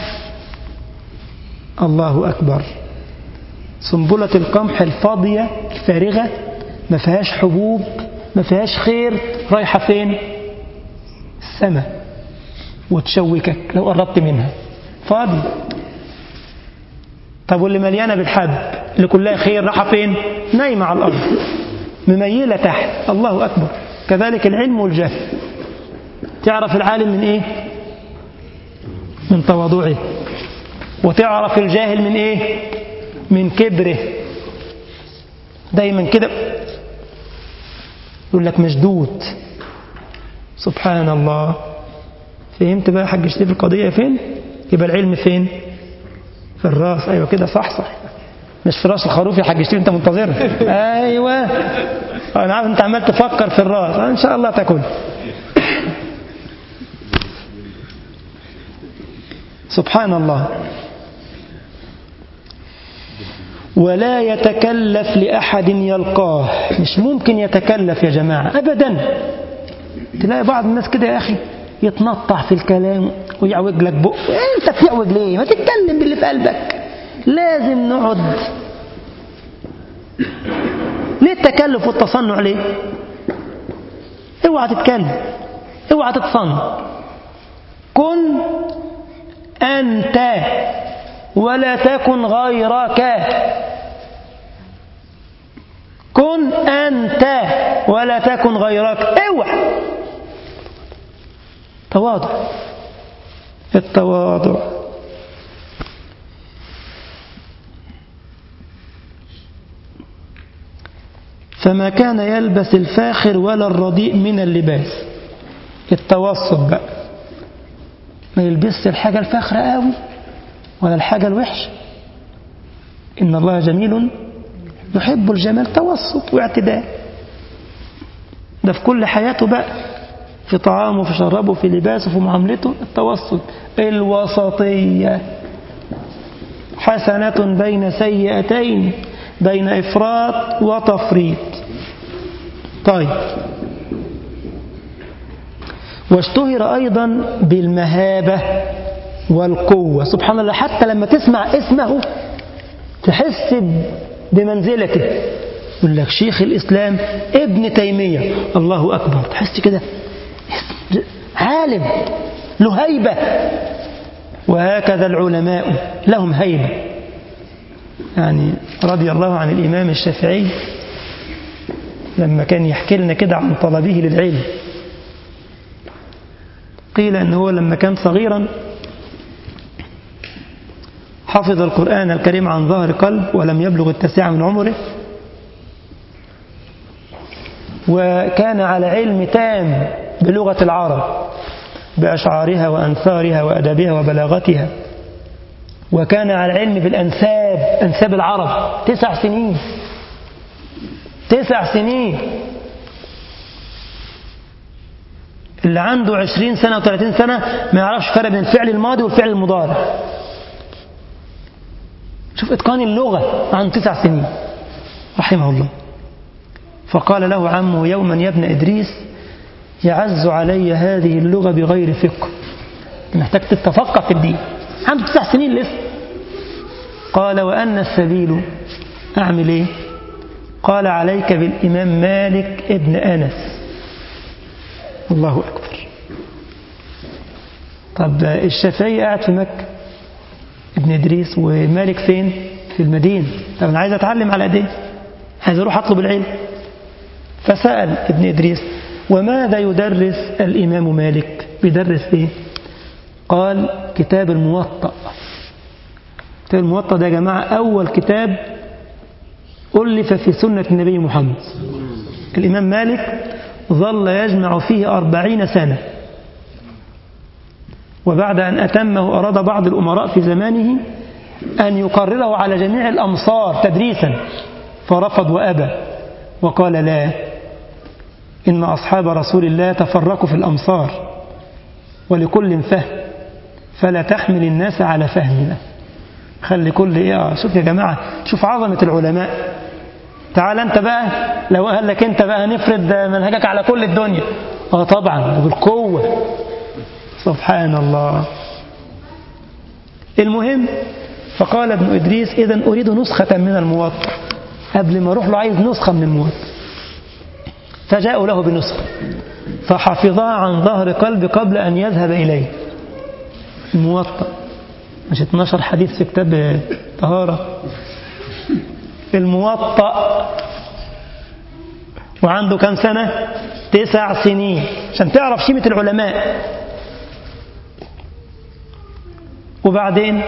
الله أكبر سنبلة القمح الفاضية الفارغة ما فيهاش حبوب ما فيهاش خير رايحة فين السماء وتشوكك لو قربت منها فاضي طب واللي مليانة بالحب اللي كلها خير راحة فين نايمة على الأرض مميلة تحت الله أكبر كذلك العلم والجهل تعرف العالم من إيه من تواضعه وتعرف الجاهل من إيه من كبره دايما كده يقول لك مشدود سبحان الله فهمت بقى حاج شريف القضية فين يبقى العلم فين في الراس ايوه كده صح صح مش في راس الخروف يا حاج شريف انت منتظرها ايوه انا عارف انت عمال تفكر في الراس ان شاء الله تكون سبحان الله ولا يتكلف لأحد يلقاه مش ممكن يتكلف يا جماعة أبدا تلاقي بعض الناس كده يا أخي يتنطع في الكلام ويعوج لك بق انت بتعوج ليه ما تتكلم باللي في قلبك لازم نقعد ليه التكلف والتصنع ليه اوعى تتكلم اوعى تتصنع كن أنت ولا تكن غيرك كن أنت ولا تكن غيرك اوعى تواضع التواضع فما كان يلبس الفاخر ولا الرديء من اللباس التوسط بقى ما يلبسش الحاجة الفاخرة قوي ولا الحاجة الوحشة إن الله جميل يحب الجمال توسط واعتدال ده في كل حياته بقى في طعامه في شرابه في لباسه في معاملته التوسط الوسطية حسنة بين سيئتين بين إفراط وتفريط طيب واشتهر أيضا بالمهابة والقوة سبحان الله حتى لما تسمع اسمه تحس بمنزلته يقول لك شيخ الإسلام ابن تيمية الله أكبر تحس كده عالم له هيبة وهكذا العلماء لهم هيبة يعني رضي الله عن الإمام الشافعي لما كان يحكي لنا كده عن طلبه للعلم قيل أنه لما كان صغيرا حفظ القرآن الكريم عن ظهر قلب ولم يبلغ التسعة من عمره وكان على علم تام بلغة العرب بأشعارها وأنثارها وأدبها وبلاغتها وكان على علم بالأنساب أنساب العرب تسع سنين تسع سنين اللي عنده عشرين سنة وثلاثين سنة ما يعرفش فرق بين الفعل الماضي والفعل المضارع شوف إتقان اللغة عنده تسع سنين رحمه الله فقال له عمه يوما يا ابن إدريس يعز علي هذه اللغة بغير فقه محتاج تتفقه في الدين عنده تسع سنين لسه قال وأن السبيل أعمل إيه قال عليك بالإمام مالك ابن أنس الله أكبر طب الشافعي قاعد في مكة ابن إدريس ومالك فين في المدينة طب أنا عايز أتعلم على إيديه عايز أروح أطلب العلم فسأل ابن إدريس وماذا يدرس الإمام مالك بيدرس إيه قال كتاب الموطأ كتاب الموطأ ده يا جماعة أول كتاب ألف في سنة النبي محمد الإمام مالك ظل يجمع فيه أربعين سنة وبعد أن أتمه أراد بعض الأمراء في زمانه أن يقرره على جميع الأمصار تدريسا فرفض وأبى وقال لا إن أصحاب رسول الله تفرقوا في الأمصار ولكل فهم فلا تحمل الناس على فهمنا خلي كل إيه شوف يا جماعة شوف عظمة العلماء تعال أنت بقى لو قال لك أنت بقى نفرض منهجك على كل الدنيا اه طبعا بالقوة سبحان الله المهم فقال ابن إدريس إذا أريد نسخة من الموطأ قبل ما أروح له عايز نسخة من الموطأ فجاءوا له بنسخة فحفظها عن ظهر قلب قبل أن يذهب إليه الموطأ مش 12 حديث في كتاب طهارة الموطأ وعنده كم سنة تسع سنين عشان تعرف شيمة العلماء وبعدين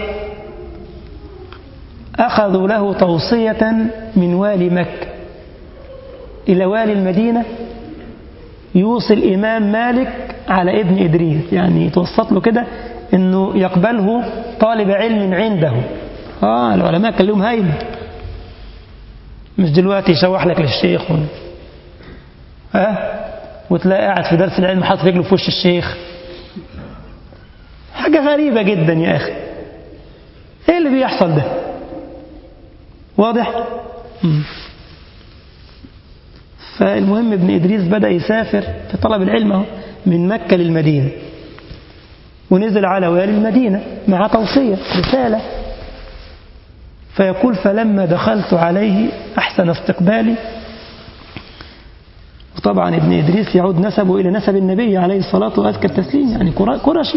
أخذوا له توصية من والي مكة إلى والي المدينة يوصي الإمام مالك على ابن إدريس يعني يتوسط له كده أنه يقبله طالب علم عنده آه العلماء كان لهم هايبة مش دلوقتي يشوح لك للشيخ و... ها أه؟ وتلاقي قاعد في درس العلم حاطط رجله في وش الشيخ حاجة غريبة جدا يا أخي إيه اللي بيحصل ده واضح مم. فالمهم ابن إدريس بدأ يسافر في طلب العلم اهو من مكة للمدينة ونزل على والي المدينة مع توصية رسالة فيقول فلما دخلت عليه أحسن استقبالي وطبعا ابن إدريس يعود نسبه إلى نسب النبي عليه الصلاة وأزكى التسليم يعني قرشي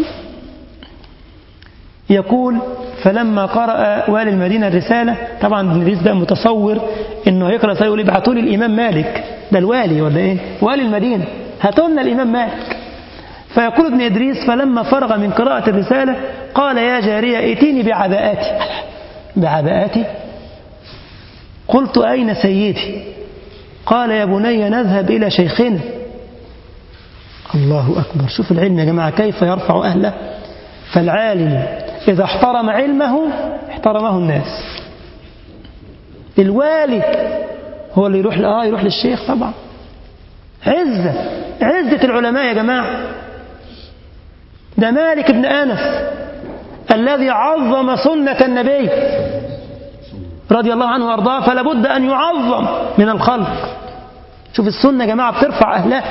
يقول فلما قرأ والي المدينة الرسالة طبعا ابن إدريس ده متصور إنه هيقرأ سيقول ابعتوا لي الإمام مالك ده الوالي ولا إيه والي المدينة هاتوا لنا الإمام مالك فيقول ابن إدريس فلما فرغ من قراءة الرسالة قال يا جارية ائتيني بعباءاتي بعباءاتي قلت أين سيدي قال يا بني نذهب إلى شيخنا الله أكبر شوف العلم يا جماعة كيف يرفع أهله فالعالم إذا احترم علمه احترمه الناس الوالي هو اللي يروح آه يروح للشيخ طبعا عزة عزة العلماء يا جماعة ده مالك بن أنس الذي عظم سنة النبي رضي الله عنه وارضاه فلا بد أن يعظم من الخلق شوف السنة يا جماعة بترفع أهلها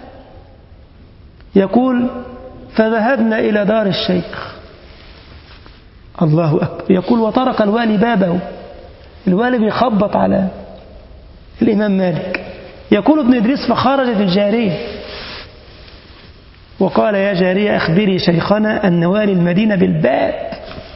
يقول فذهبنا إلى دار الشيخ الله أكبر يقول وطرق الوالي بابه الوالي بيخبط على الإمام مالك يقول ابن إدريس فخرجت الجارية وقال يا جارية أخبري شيخنا أن والي المدينة بالباب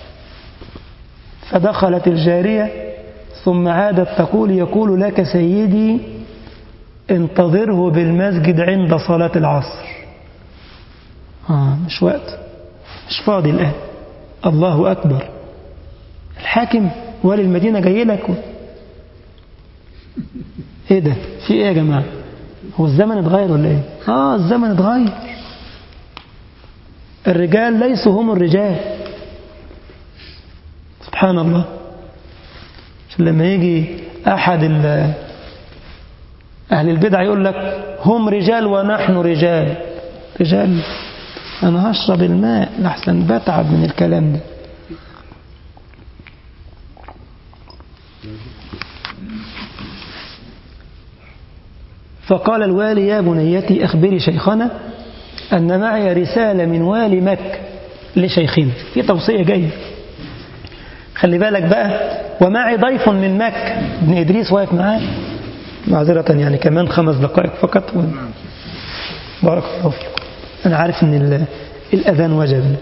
فدخلت الجارية ثم عادت تقول يقول لك سيدي انتظره بالمسجد عند صلاة العصر آه مش وقت مش فاضي الآن الله أكبر الحاكم والي المدينة جاي لك ايه ده في ايه يا جماعة هو الزمن اتغير ولا ايه اه الزمن اتغير الرجال ليسوا هم الرجال سبحان الله عشان لما يجي أحد أهل البدع يقول لك هم رجال ونحن رجال رجال أنا هشرب الماء لحسن بتعب من الكلام ده فقال الوالي يا بنيتي أخبري شيخنا أن معي رسالة من والي مكة لشيخنا في توصية جاية خلي بالك بقى ومعي ضيف من مكة ابن إدريس واقف معاه معذرة يعني كمان خمس دقائق فقط بارك الله فيكم أنا عارف أن الأذان وجب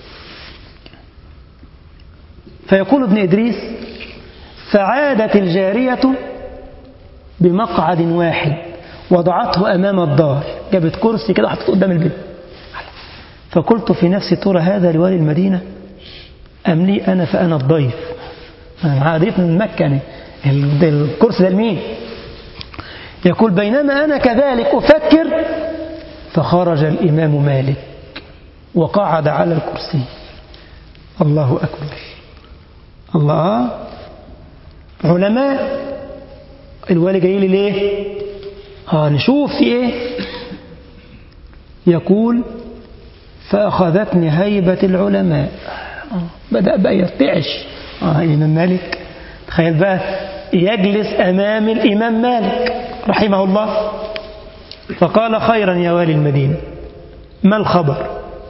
فيقول ابن إدريس فعادت الجارية بمقعد واحد وضعته أمام الدار جابت كرسي كده حطته قدام البيت فقلت في نفسي ترى هذا لوالي المدينة أم لي أنا فأنا الضيف أنا معاه ضيف من مكة يعني الكرسي ده لمين يقول بينما أنا كذلك أفكر فخرج الإمام مالك وقعد على الكرسي الله أكبر الله علماء الوالي جاي لي ليه آه نشوف في ايه يقول فأخذتني هيبة العلماء بدأ بقى يرتعش آه الإمام مالك تخيل بقى يجلس أمام الإمام مالك رحمه الله فقال خيرا يا والي المدينة ما الخبر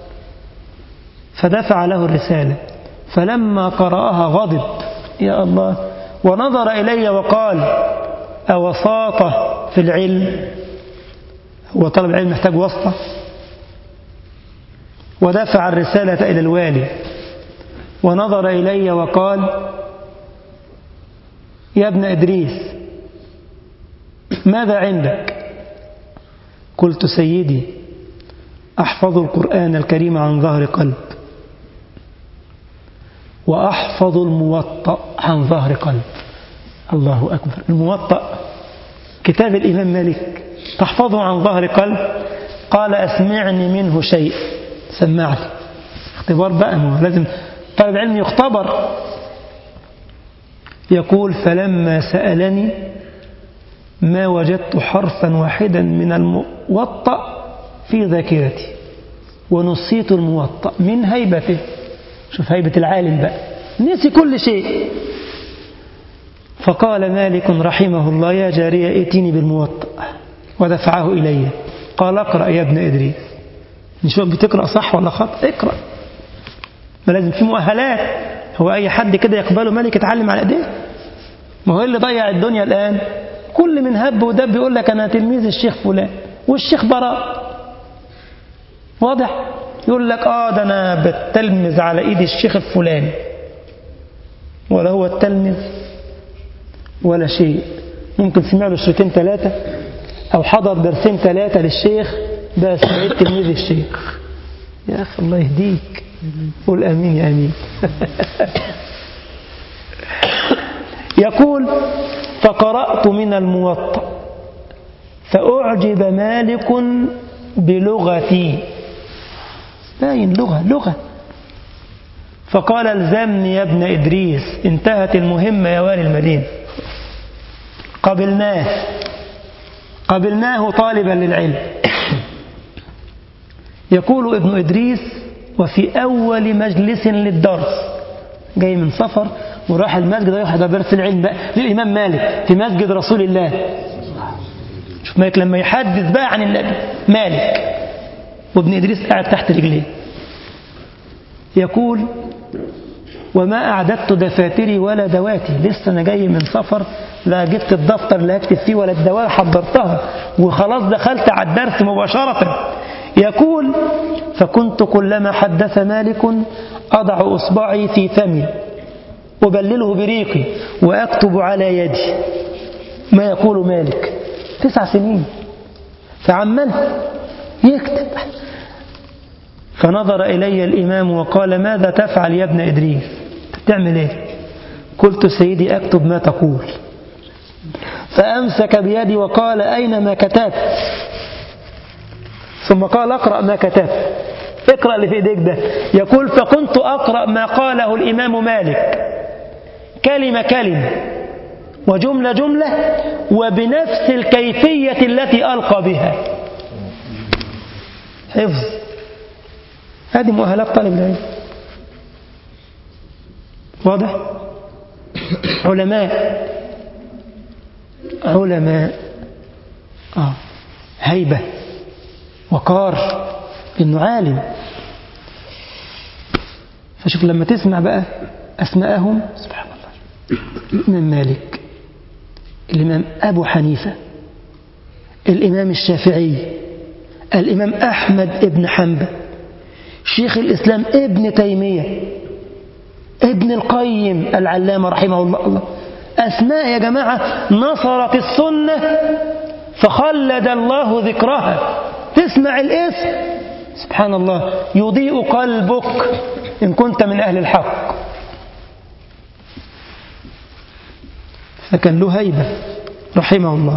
فدفع له الرسالة فلما قرأها غضب يا الله ونظر إلي وقال أوساطة في العلم هو طلب العلم محتاج واسطة ودفع الرسالة إلى الوالي ونظر إلي وقال يا ابن إدريس ماذا عندك قلت سيدي أحفظ القرآن الكريم عن ظهر قلب وأحفظ الموطأ عن ظهر قلب الله أكبر الموطأ كتاب الإمام مالك تحفظه عن ظهر قلب قال أسمعني منه شيء سمعني اختبار بقى ما لازم طالب علم يختبر يقول فلما سألني ما وجدت حرفا واحدا من الموطأ في ذاكرتي ونسيت الموطأ من هيبته شوف هيبة العالم بقى نسي كل شيء فقال مالك رحمه الله يا جارية ائتيني بالموطأ ودفعه إلي قال اقرأ يا ابن إدريس نشوف بتقرأ صح ولا خط اقرأ ما لازم في مؤهلات هو أي حد كده يقبله ملك يتعلم على ايديه ما هو اللي ضيع الدنيا الآن كل من هب ودب يقول لك أنا تلميذ الشيخ فلان والشيخ براء واضح يقول لك آه ده أنا بتلمذ على إيد الشيخ الفلاني ولا هو التلمذ ولا شيء ممكن سمع له شريطين ثلاثة أو حضر درسين ثلاثة للشيخ بس بقيت تلميذ الشيخ يا أخي الله يهديك قول أمين يا أمين يقول فقرأت من الموطأ فأعجب مالك بلغتي باين لغة لغة فقال الزمني يا ابن إدريس انتهت المهمة يا والي المدينة قبلناه قبلناه طالبا للعلم يقول ابن إدريس وفي أول مجلس للدرس جاي من سفر وراح المسجد يحضر درس العلم بقى للإمام مالك في مسجد رسول الله شوف مالك لما يحدث بقى عن النبي مالك وابن إدريس قاعد تحت رجليه يقول وما أعددت دفاتري ولا دواتي لسه أنا جاي من سفر لا جبت الدفتر اللي هكتب فيه ولا الدواء حضرتها وخلاص دخلت على الدرس مباشرة يقول فكنت كلما حدث مالك أضع إصبعي في فمي أبلله بريقي وأكتب على يدي ما يقول مالك تسع سنين فعمل يكتب فنظر إلي الإمام وقال ماذا تفعل يا ابن إدريس تعمل إيه قلت سيدي أكتب ما تقول فأمسك بيدي وقال أين ما كتبت ثم قال اقرأ ما كتبت اقرأ اللي في ايديك ده يقول فكنت أقرأ ما قاله الإمام مالك كلمة كلمة وجملة جملة وبنفس الكيفية التي ألقى بها حفظ هذه مؤهلات طالب العلم واضح علماء علماء آه. هيبة وقار إنه عالم فشوف لما تسمع بقى أسماءهم سبحان الله الإمام مالك الإمام أبو حنيفة الإمام الشافعي الإمام أحمد ابن حنبل شيخ الإسلام ابن تيمية ابن القيم العلامة رحمه الله الله أسماء يا جماعة نصرت السنة فخلد الله ذكرها تسمع الاسم سبحان الله يضيء قلبك إن كنت من أهل الحق فكان له هيبة رحمه الله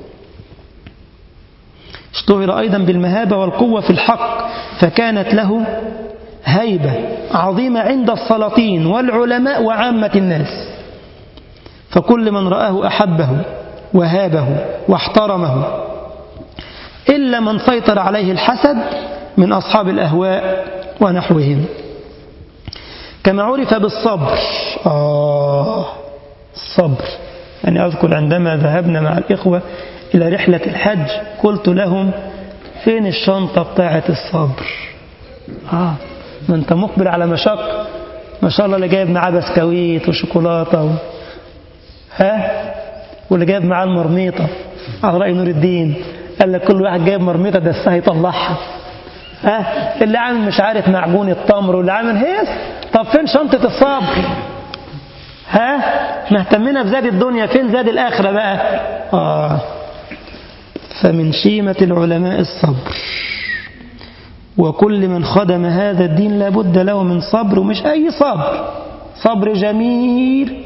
اشتهر أيضا بالمهابة والقوة في الحق فكانت له هيبة عظيمة عند السلاطين والعلماء وعامة الناس فكل من رآه أحبه وهابه واحترمه إلا من سيطر عليه الحسد من أصحاب الأهواء ونحوهم كما عرف بالصبر آه الصبر يعني أذكر عندما ذهبنا مع الإخوة إلى رحلة الحج قلت لهم فين الشنطة بتاعة الصبر آه ما أنت مقبل على مشق ما شاء الله اللي جايب معاه بسكويت وشوكولاتة و... ها واللي جايب معاه المرميطة على رأي نور الدين قال لك كل واحد جايب مرميطة دسها يطلعها ها اللي عامل مش عارف معجون التمر واللي عامل هيس طب فين شنطة الصبر ها مهتمنا بزاد الدنيا فين زاد الآخرة بقى آه فمن شيمة العلماء الصبر وكل من خدم هذا الدين لابد له من صبر ومش أي صبر صبر جميل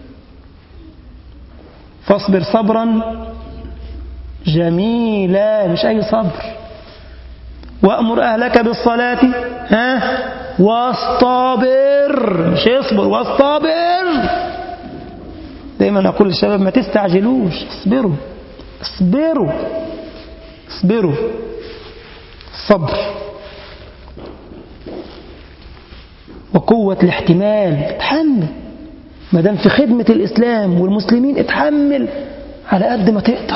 فاصبر صبرا جميلا مش أي صبر وأمر أهلك بالصلاة ها واصطبر مش اصبر واصطبر دايما أقول للشباب ما تستعجلوش اصبروا اصبروا اصبروا الصبر وقوة الاحتمال اتحمل ما دام في خدمة الإسلام والمسلمين اتحمل على قد ما تقدر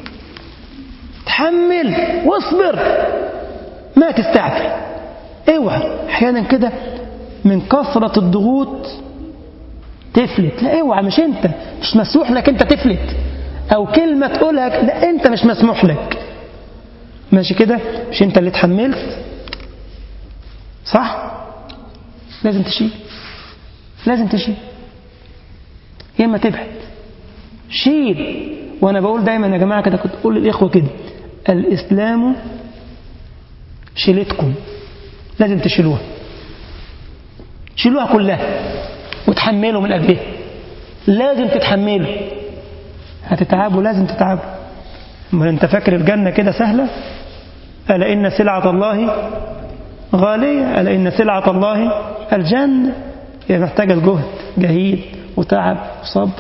تحمل واصبر ما تستعجل اوعى احيانا كده من كثرة الضغوط تفلت لا اوعى مش انت مش مسموح لك انت تفلت او كلمة تقولها لا انت مش مسموح لك ماشي كده مش انت اللي اتحملت صح لازم تشيل لازم تشيل يا اما تبعد شيل وانا بقول دايما يا جماعه كده كنت اقول للاخوه كده الاسلام شيلتكم لازم تشيلوها شيلوها كلها وتحملوا من اجلها لازم تتحملوا هتتعبوا لازم تتعبوا ما انت فاكر الجنه كده سهله الا ان سلعه الله غاليه الا ان سلعه الله الجنه هي محتاجه الجهد جهيد وتعب وصبر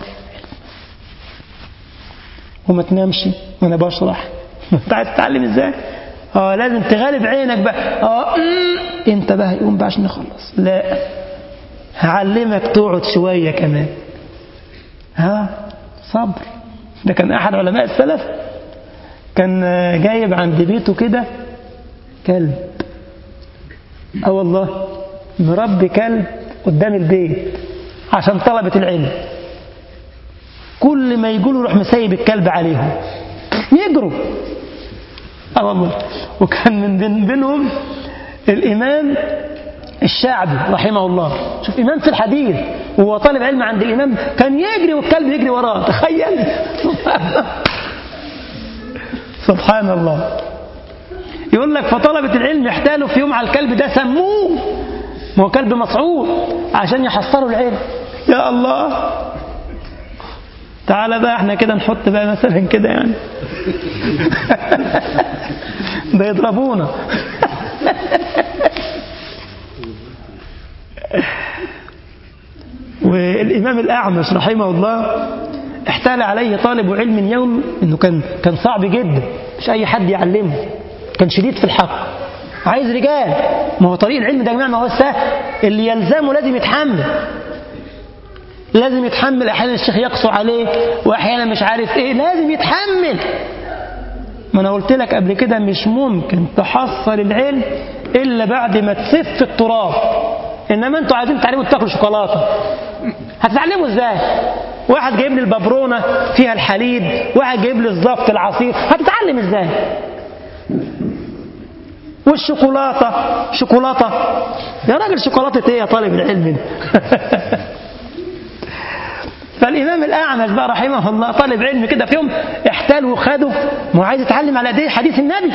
وما تنامش وانا بشرح انت عايز تتعلم ازاي اه لازم تغالب عينك بقى اه انت بقى يقوم بقى عشان نخلص لا هعلمك تقعد شويه كمان ها صبر ده كان احد علماء السلف كان جايب عند بيته كده كلب اه والله مربي كلب قدام البيت عشان طلبة العلم كل ما يقولوا يروح مسيب الكلب عليهم يجروا اه والله وكان من بين بينهم الإمام الشعبي رحمه الله شوف إمام في الحديث وهو طالب علم عند الإمام كان يجري والكلب يجري وراه تخيل سبحان الله يقول لك فطلبة العلم احتالوا في يوم على الكلب ده سموه ما هو كلب مصعود عشان يحصلوا العلم يا الله تعالى بقى احنا كده نحط بقى مثلا كده يعني ده يضربونا والإمام الأعمش رحمه الله احتال عليه طالب علم يوم انه كان كان صعب جدا مش اي حد يعلمه كان شديد في الحق عايز رجال ما هو طريق العلم ده يا جماعه ما هو سهل اللي يلزمه لازم يتحمل لازم يتحمل احيانا الشيخ يقسو عليه واحيانا مش عارف ايه لازم يتحمل ما انا قلت لك قبل كده مش ممكن تحصل العلم الا بعد ما تسف التراب انما انتوا عايزين تعلموا تاكلوا شوكولاته هتتعلموا ازاي واحد جايب لي الببرونه فيها الحليب واحد جايب لي الزفت العصير هتتعلم ازاي والشوكولاته شوكولاته يا راجل شوكولاته ايه يا طالب العلم فالإمام الأعمش بقى رحمه الله طالب علم كده في يوم احتال وخده ما هو عايز يتعلم على ايديه حديث النبي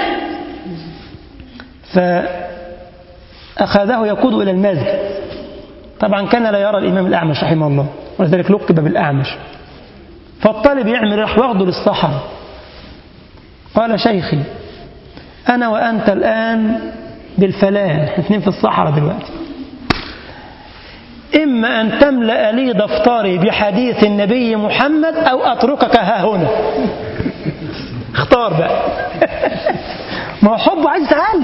فأخذه يقود إلى المسجد طبعا كان لا يرى الإمام الأعمش رحمه الله ولذلك لقب بالأعمش فالطالب يعمل راح واخده للصحراء قال شيخي أنا وأنت الآن بالفلان اثنين في الصحراء دلوقتي إما أن تملأ لي دفتري بحديث النبي محمد أو أتركك ها هنا اختار بقى ما هو حبه عايز يتعلم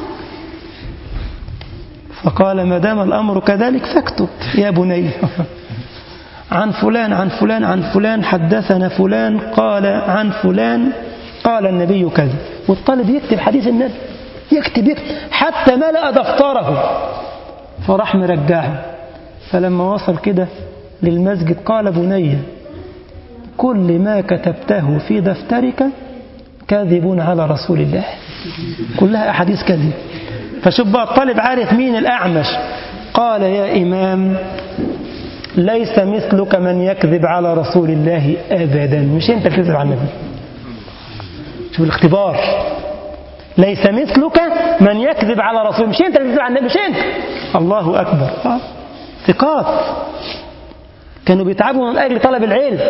فقال ما دام الأمر كذلك فاكتب يا بني عن فلان عن فلان عن فلان حدثنا فلان قال عن فلان قال النبي كذا والطالب يكتب حديث النبي يكتب يكتب حتى ملأ دفتره فراح مرجعه فلما وصل كده للمسجد قال بني كل ما كتبته في دفترك كاذب على رسول الله كلها أحاديث كذب فشوف بقى الطالب عارف مين الأعمش قال يا إمام ليس مثلك من يكذب على رسول الله أبدا مش أنت تكذب على النبي شوف الاختبار ليس مثلك من يكذب على رسول مش أنت تكذب على النبي مش أنت الله أكبر آه. ثقات كانوا بيتعبوا من أجل طلب العلم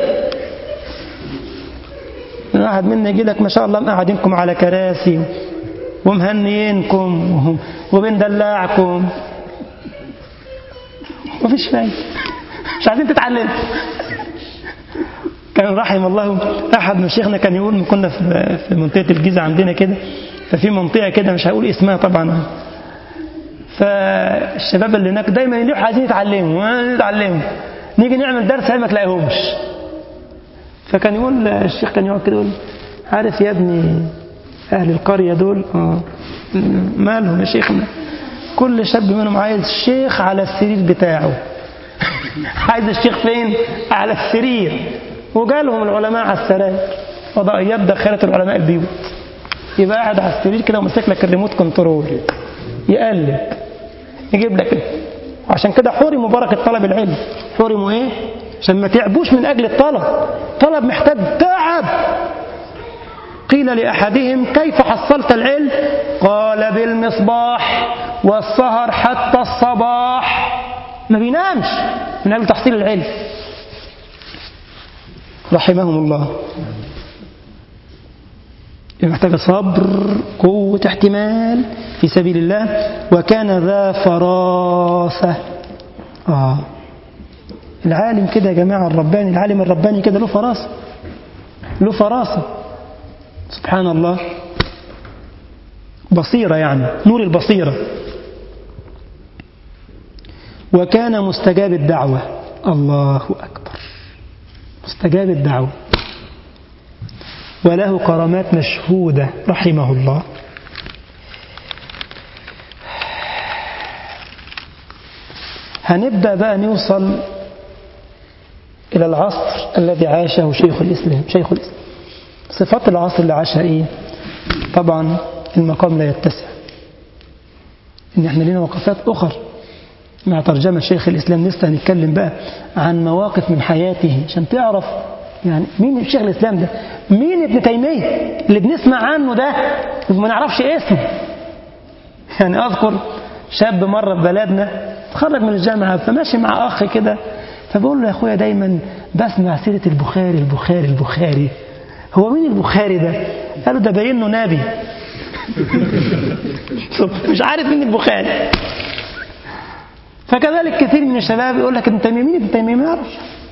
واحد منا يجي لك ما شاء الله مقعدينكم على كراسي ومهنيينكم وبندلعكم مفيش فايدة مش عايزين تتعلموا كان رحم الله أحد مشايخنا كان يقول كنا في منطقة الجيزة عندنا كده ففي منطقة كده مش هقول اسمها طبعا فالشباب اللي هناك دايما يروحوا عايزين يتعلموا عايزين يتعلموا نيجي نعمل درس ما تلاقيهمش فكان يقول الشيخ كان يقعد كده يقول عارف يا ابني أهل القرية دول آه مالهم يا شيخنا كل شاب منهم عايز شيخ على السرير بتاعه عايز الشيخ فين على السرير وجالهم العلماء على السراير فضائيات دخلت العلماء البيوت يبقى قاعد على السرير كده وماسك لك الريموت كنترول يقلب يجيب لك عشان كده حرموا بركة طلب العلم حرموا ايه عشان ما تعبوش من أجل الطلب طلب محتاج تعب قيل لأحدهم كيف حصلت العلم قال بالمصباح والسهر حتى الصباح ما بينامش من أجل تحصيل العلم رحمهم الله محتاج صبر قوة احتمال في سبيل الله وكان ذا فراسة آه العالم كده يا جماعة الرباني العالم الرباني كده له فراسة له فراسة سبحان الله بصيرة يعني نور البصيرة وكان مستجاب الدعوة الله أكبر مستجاب الدعوة وله كرامات مشهودة رحمه الله هنبدأ بقى نوصل إلى العصر الذي عاشه شيخ الإسلام شيخ الإسلام صفات العصر اللي عاشها إيه طبعا المقام لا يتسع إن إحنا لنا وقفات أخر مع ترجمة شيخ الإسلام لسه هنتكلم بقى عن مواقف من حياته عشان تعرف يعني مين شيخ الإسلام ده مين ابن تيمية اللي بنسمع عنه ده وما نعرفش اسمه يعني أذكر شاب مرة في بلدنا تخرج من الجامعة فماشي مع أخ كده فبقول له يا أخويا دايما بسمع سيرة البخاري البخاري البخاري هو مين البخاري ده قال له ده باين له نبي مش عارف مين البخاري فكذلك كثير من الشباب يقول لك ابن تيمية مين ابن تيمية ما يعرفش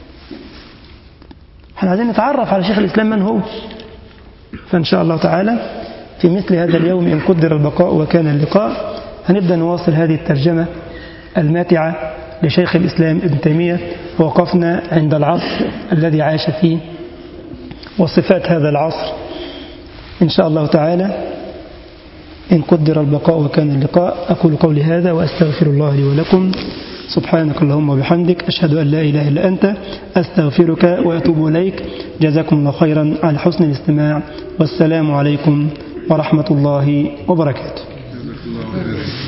احنا عايزين نتعرف على شيخ الإسلام من هو فإن شاء الله تعالى في مثل هذا اليوم إن قدر البقاء وكان اللقاء هنبدأ نواصل هذه الترجمة الماتعة لشيخ الإسلام ابن تيمية وقفنا عند العصر الذي عاش فيه وصفات هذا العصر إن شاء الله تعالى إن قدر البقاء وكان اللقاء أقول قولي هذا وأستغفر الله لي ولكم سبحانك اللهم وبحمدك أشهد أن لا إله إلا أنت أستغفرك وأتوب إليك جزاكم الله خيرا على حسن الاستماع والسلام عليكم ورحمة الله وبركاته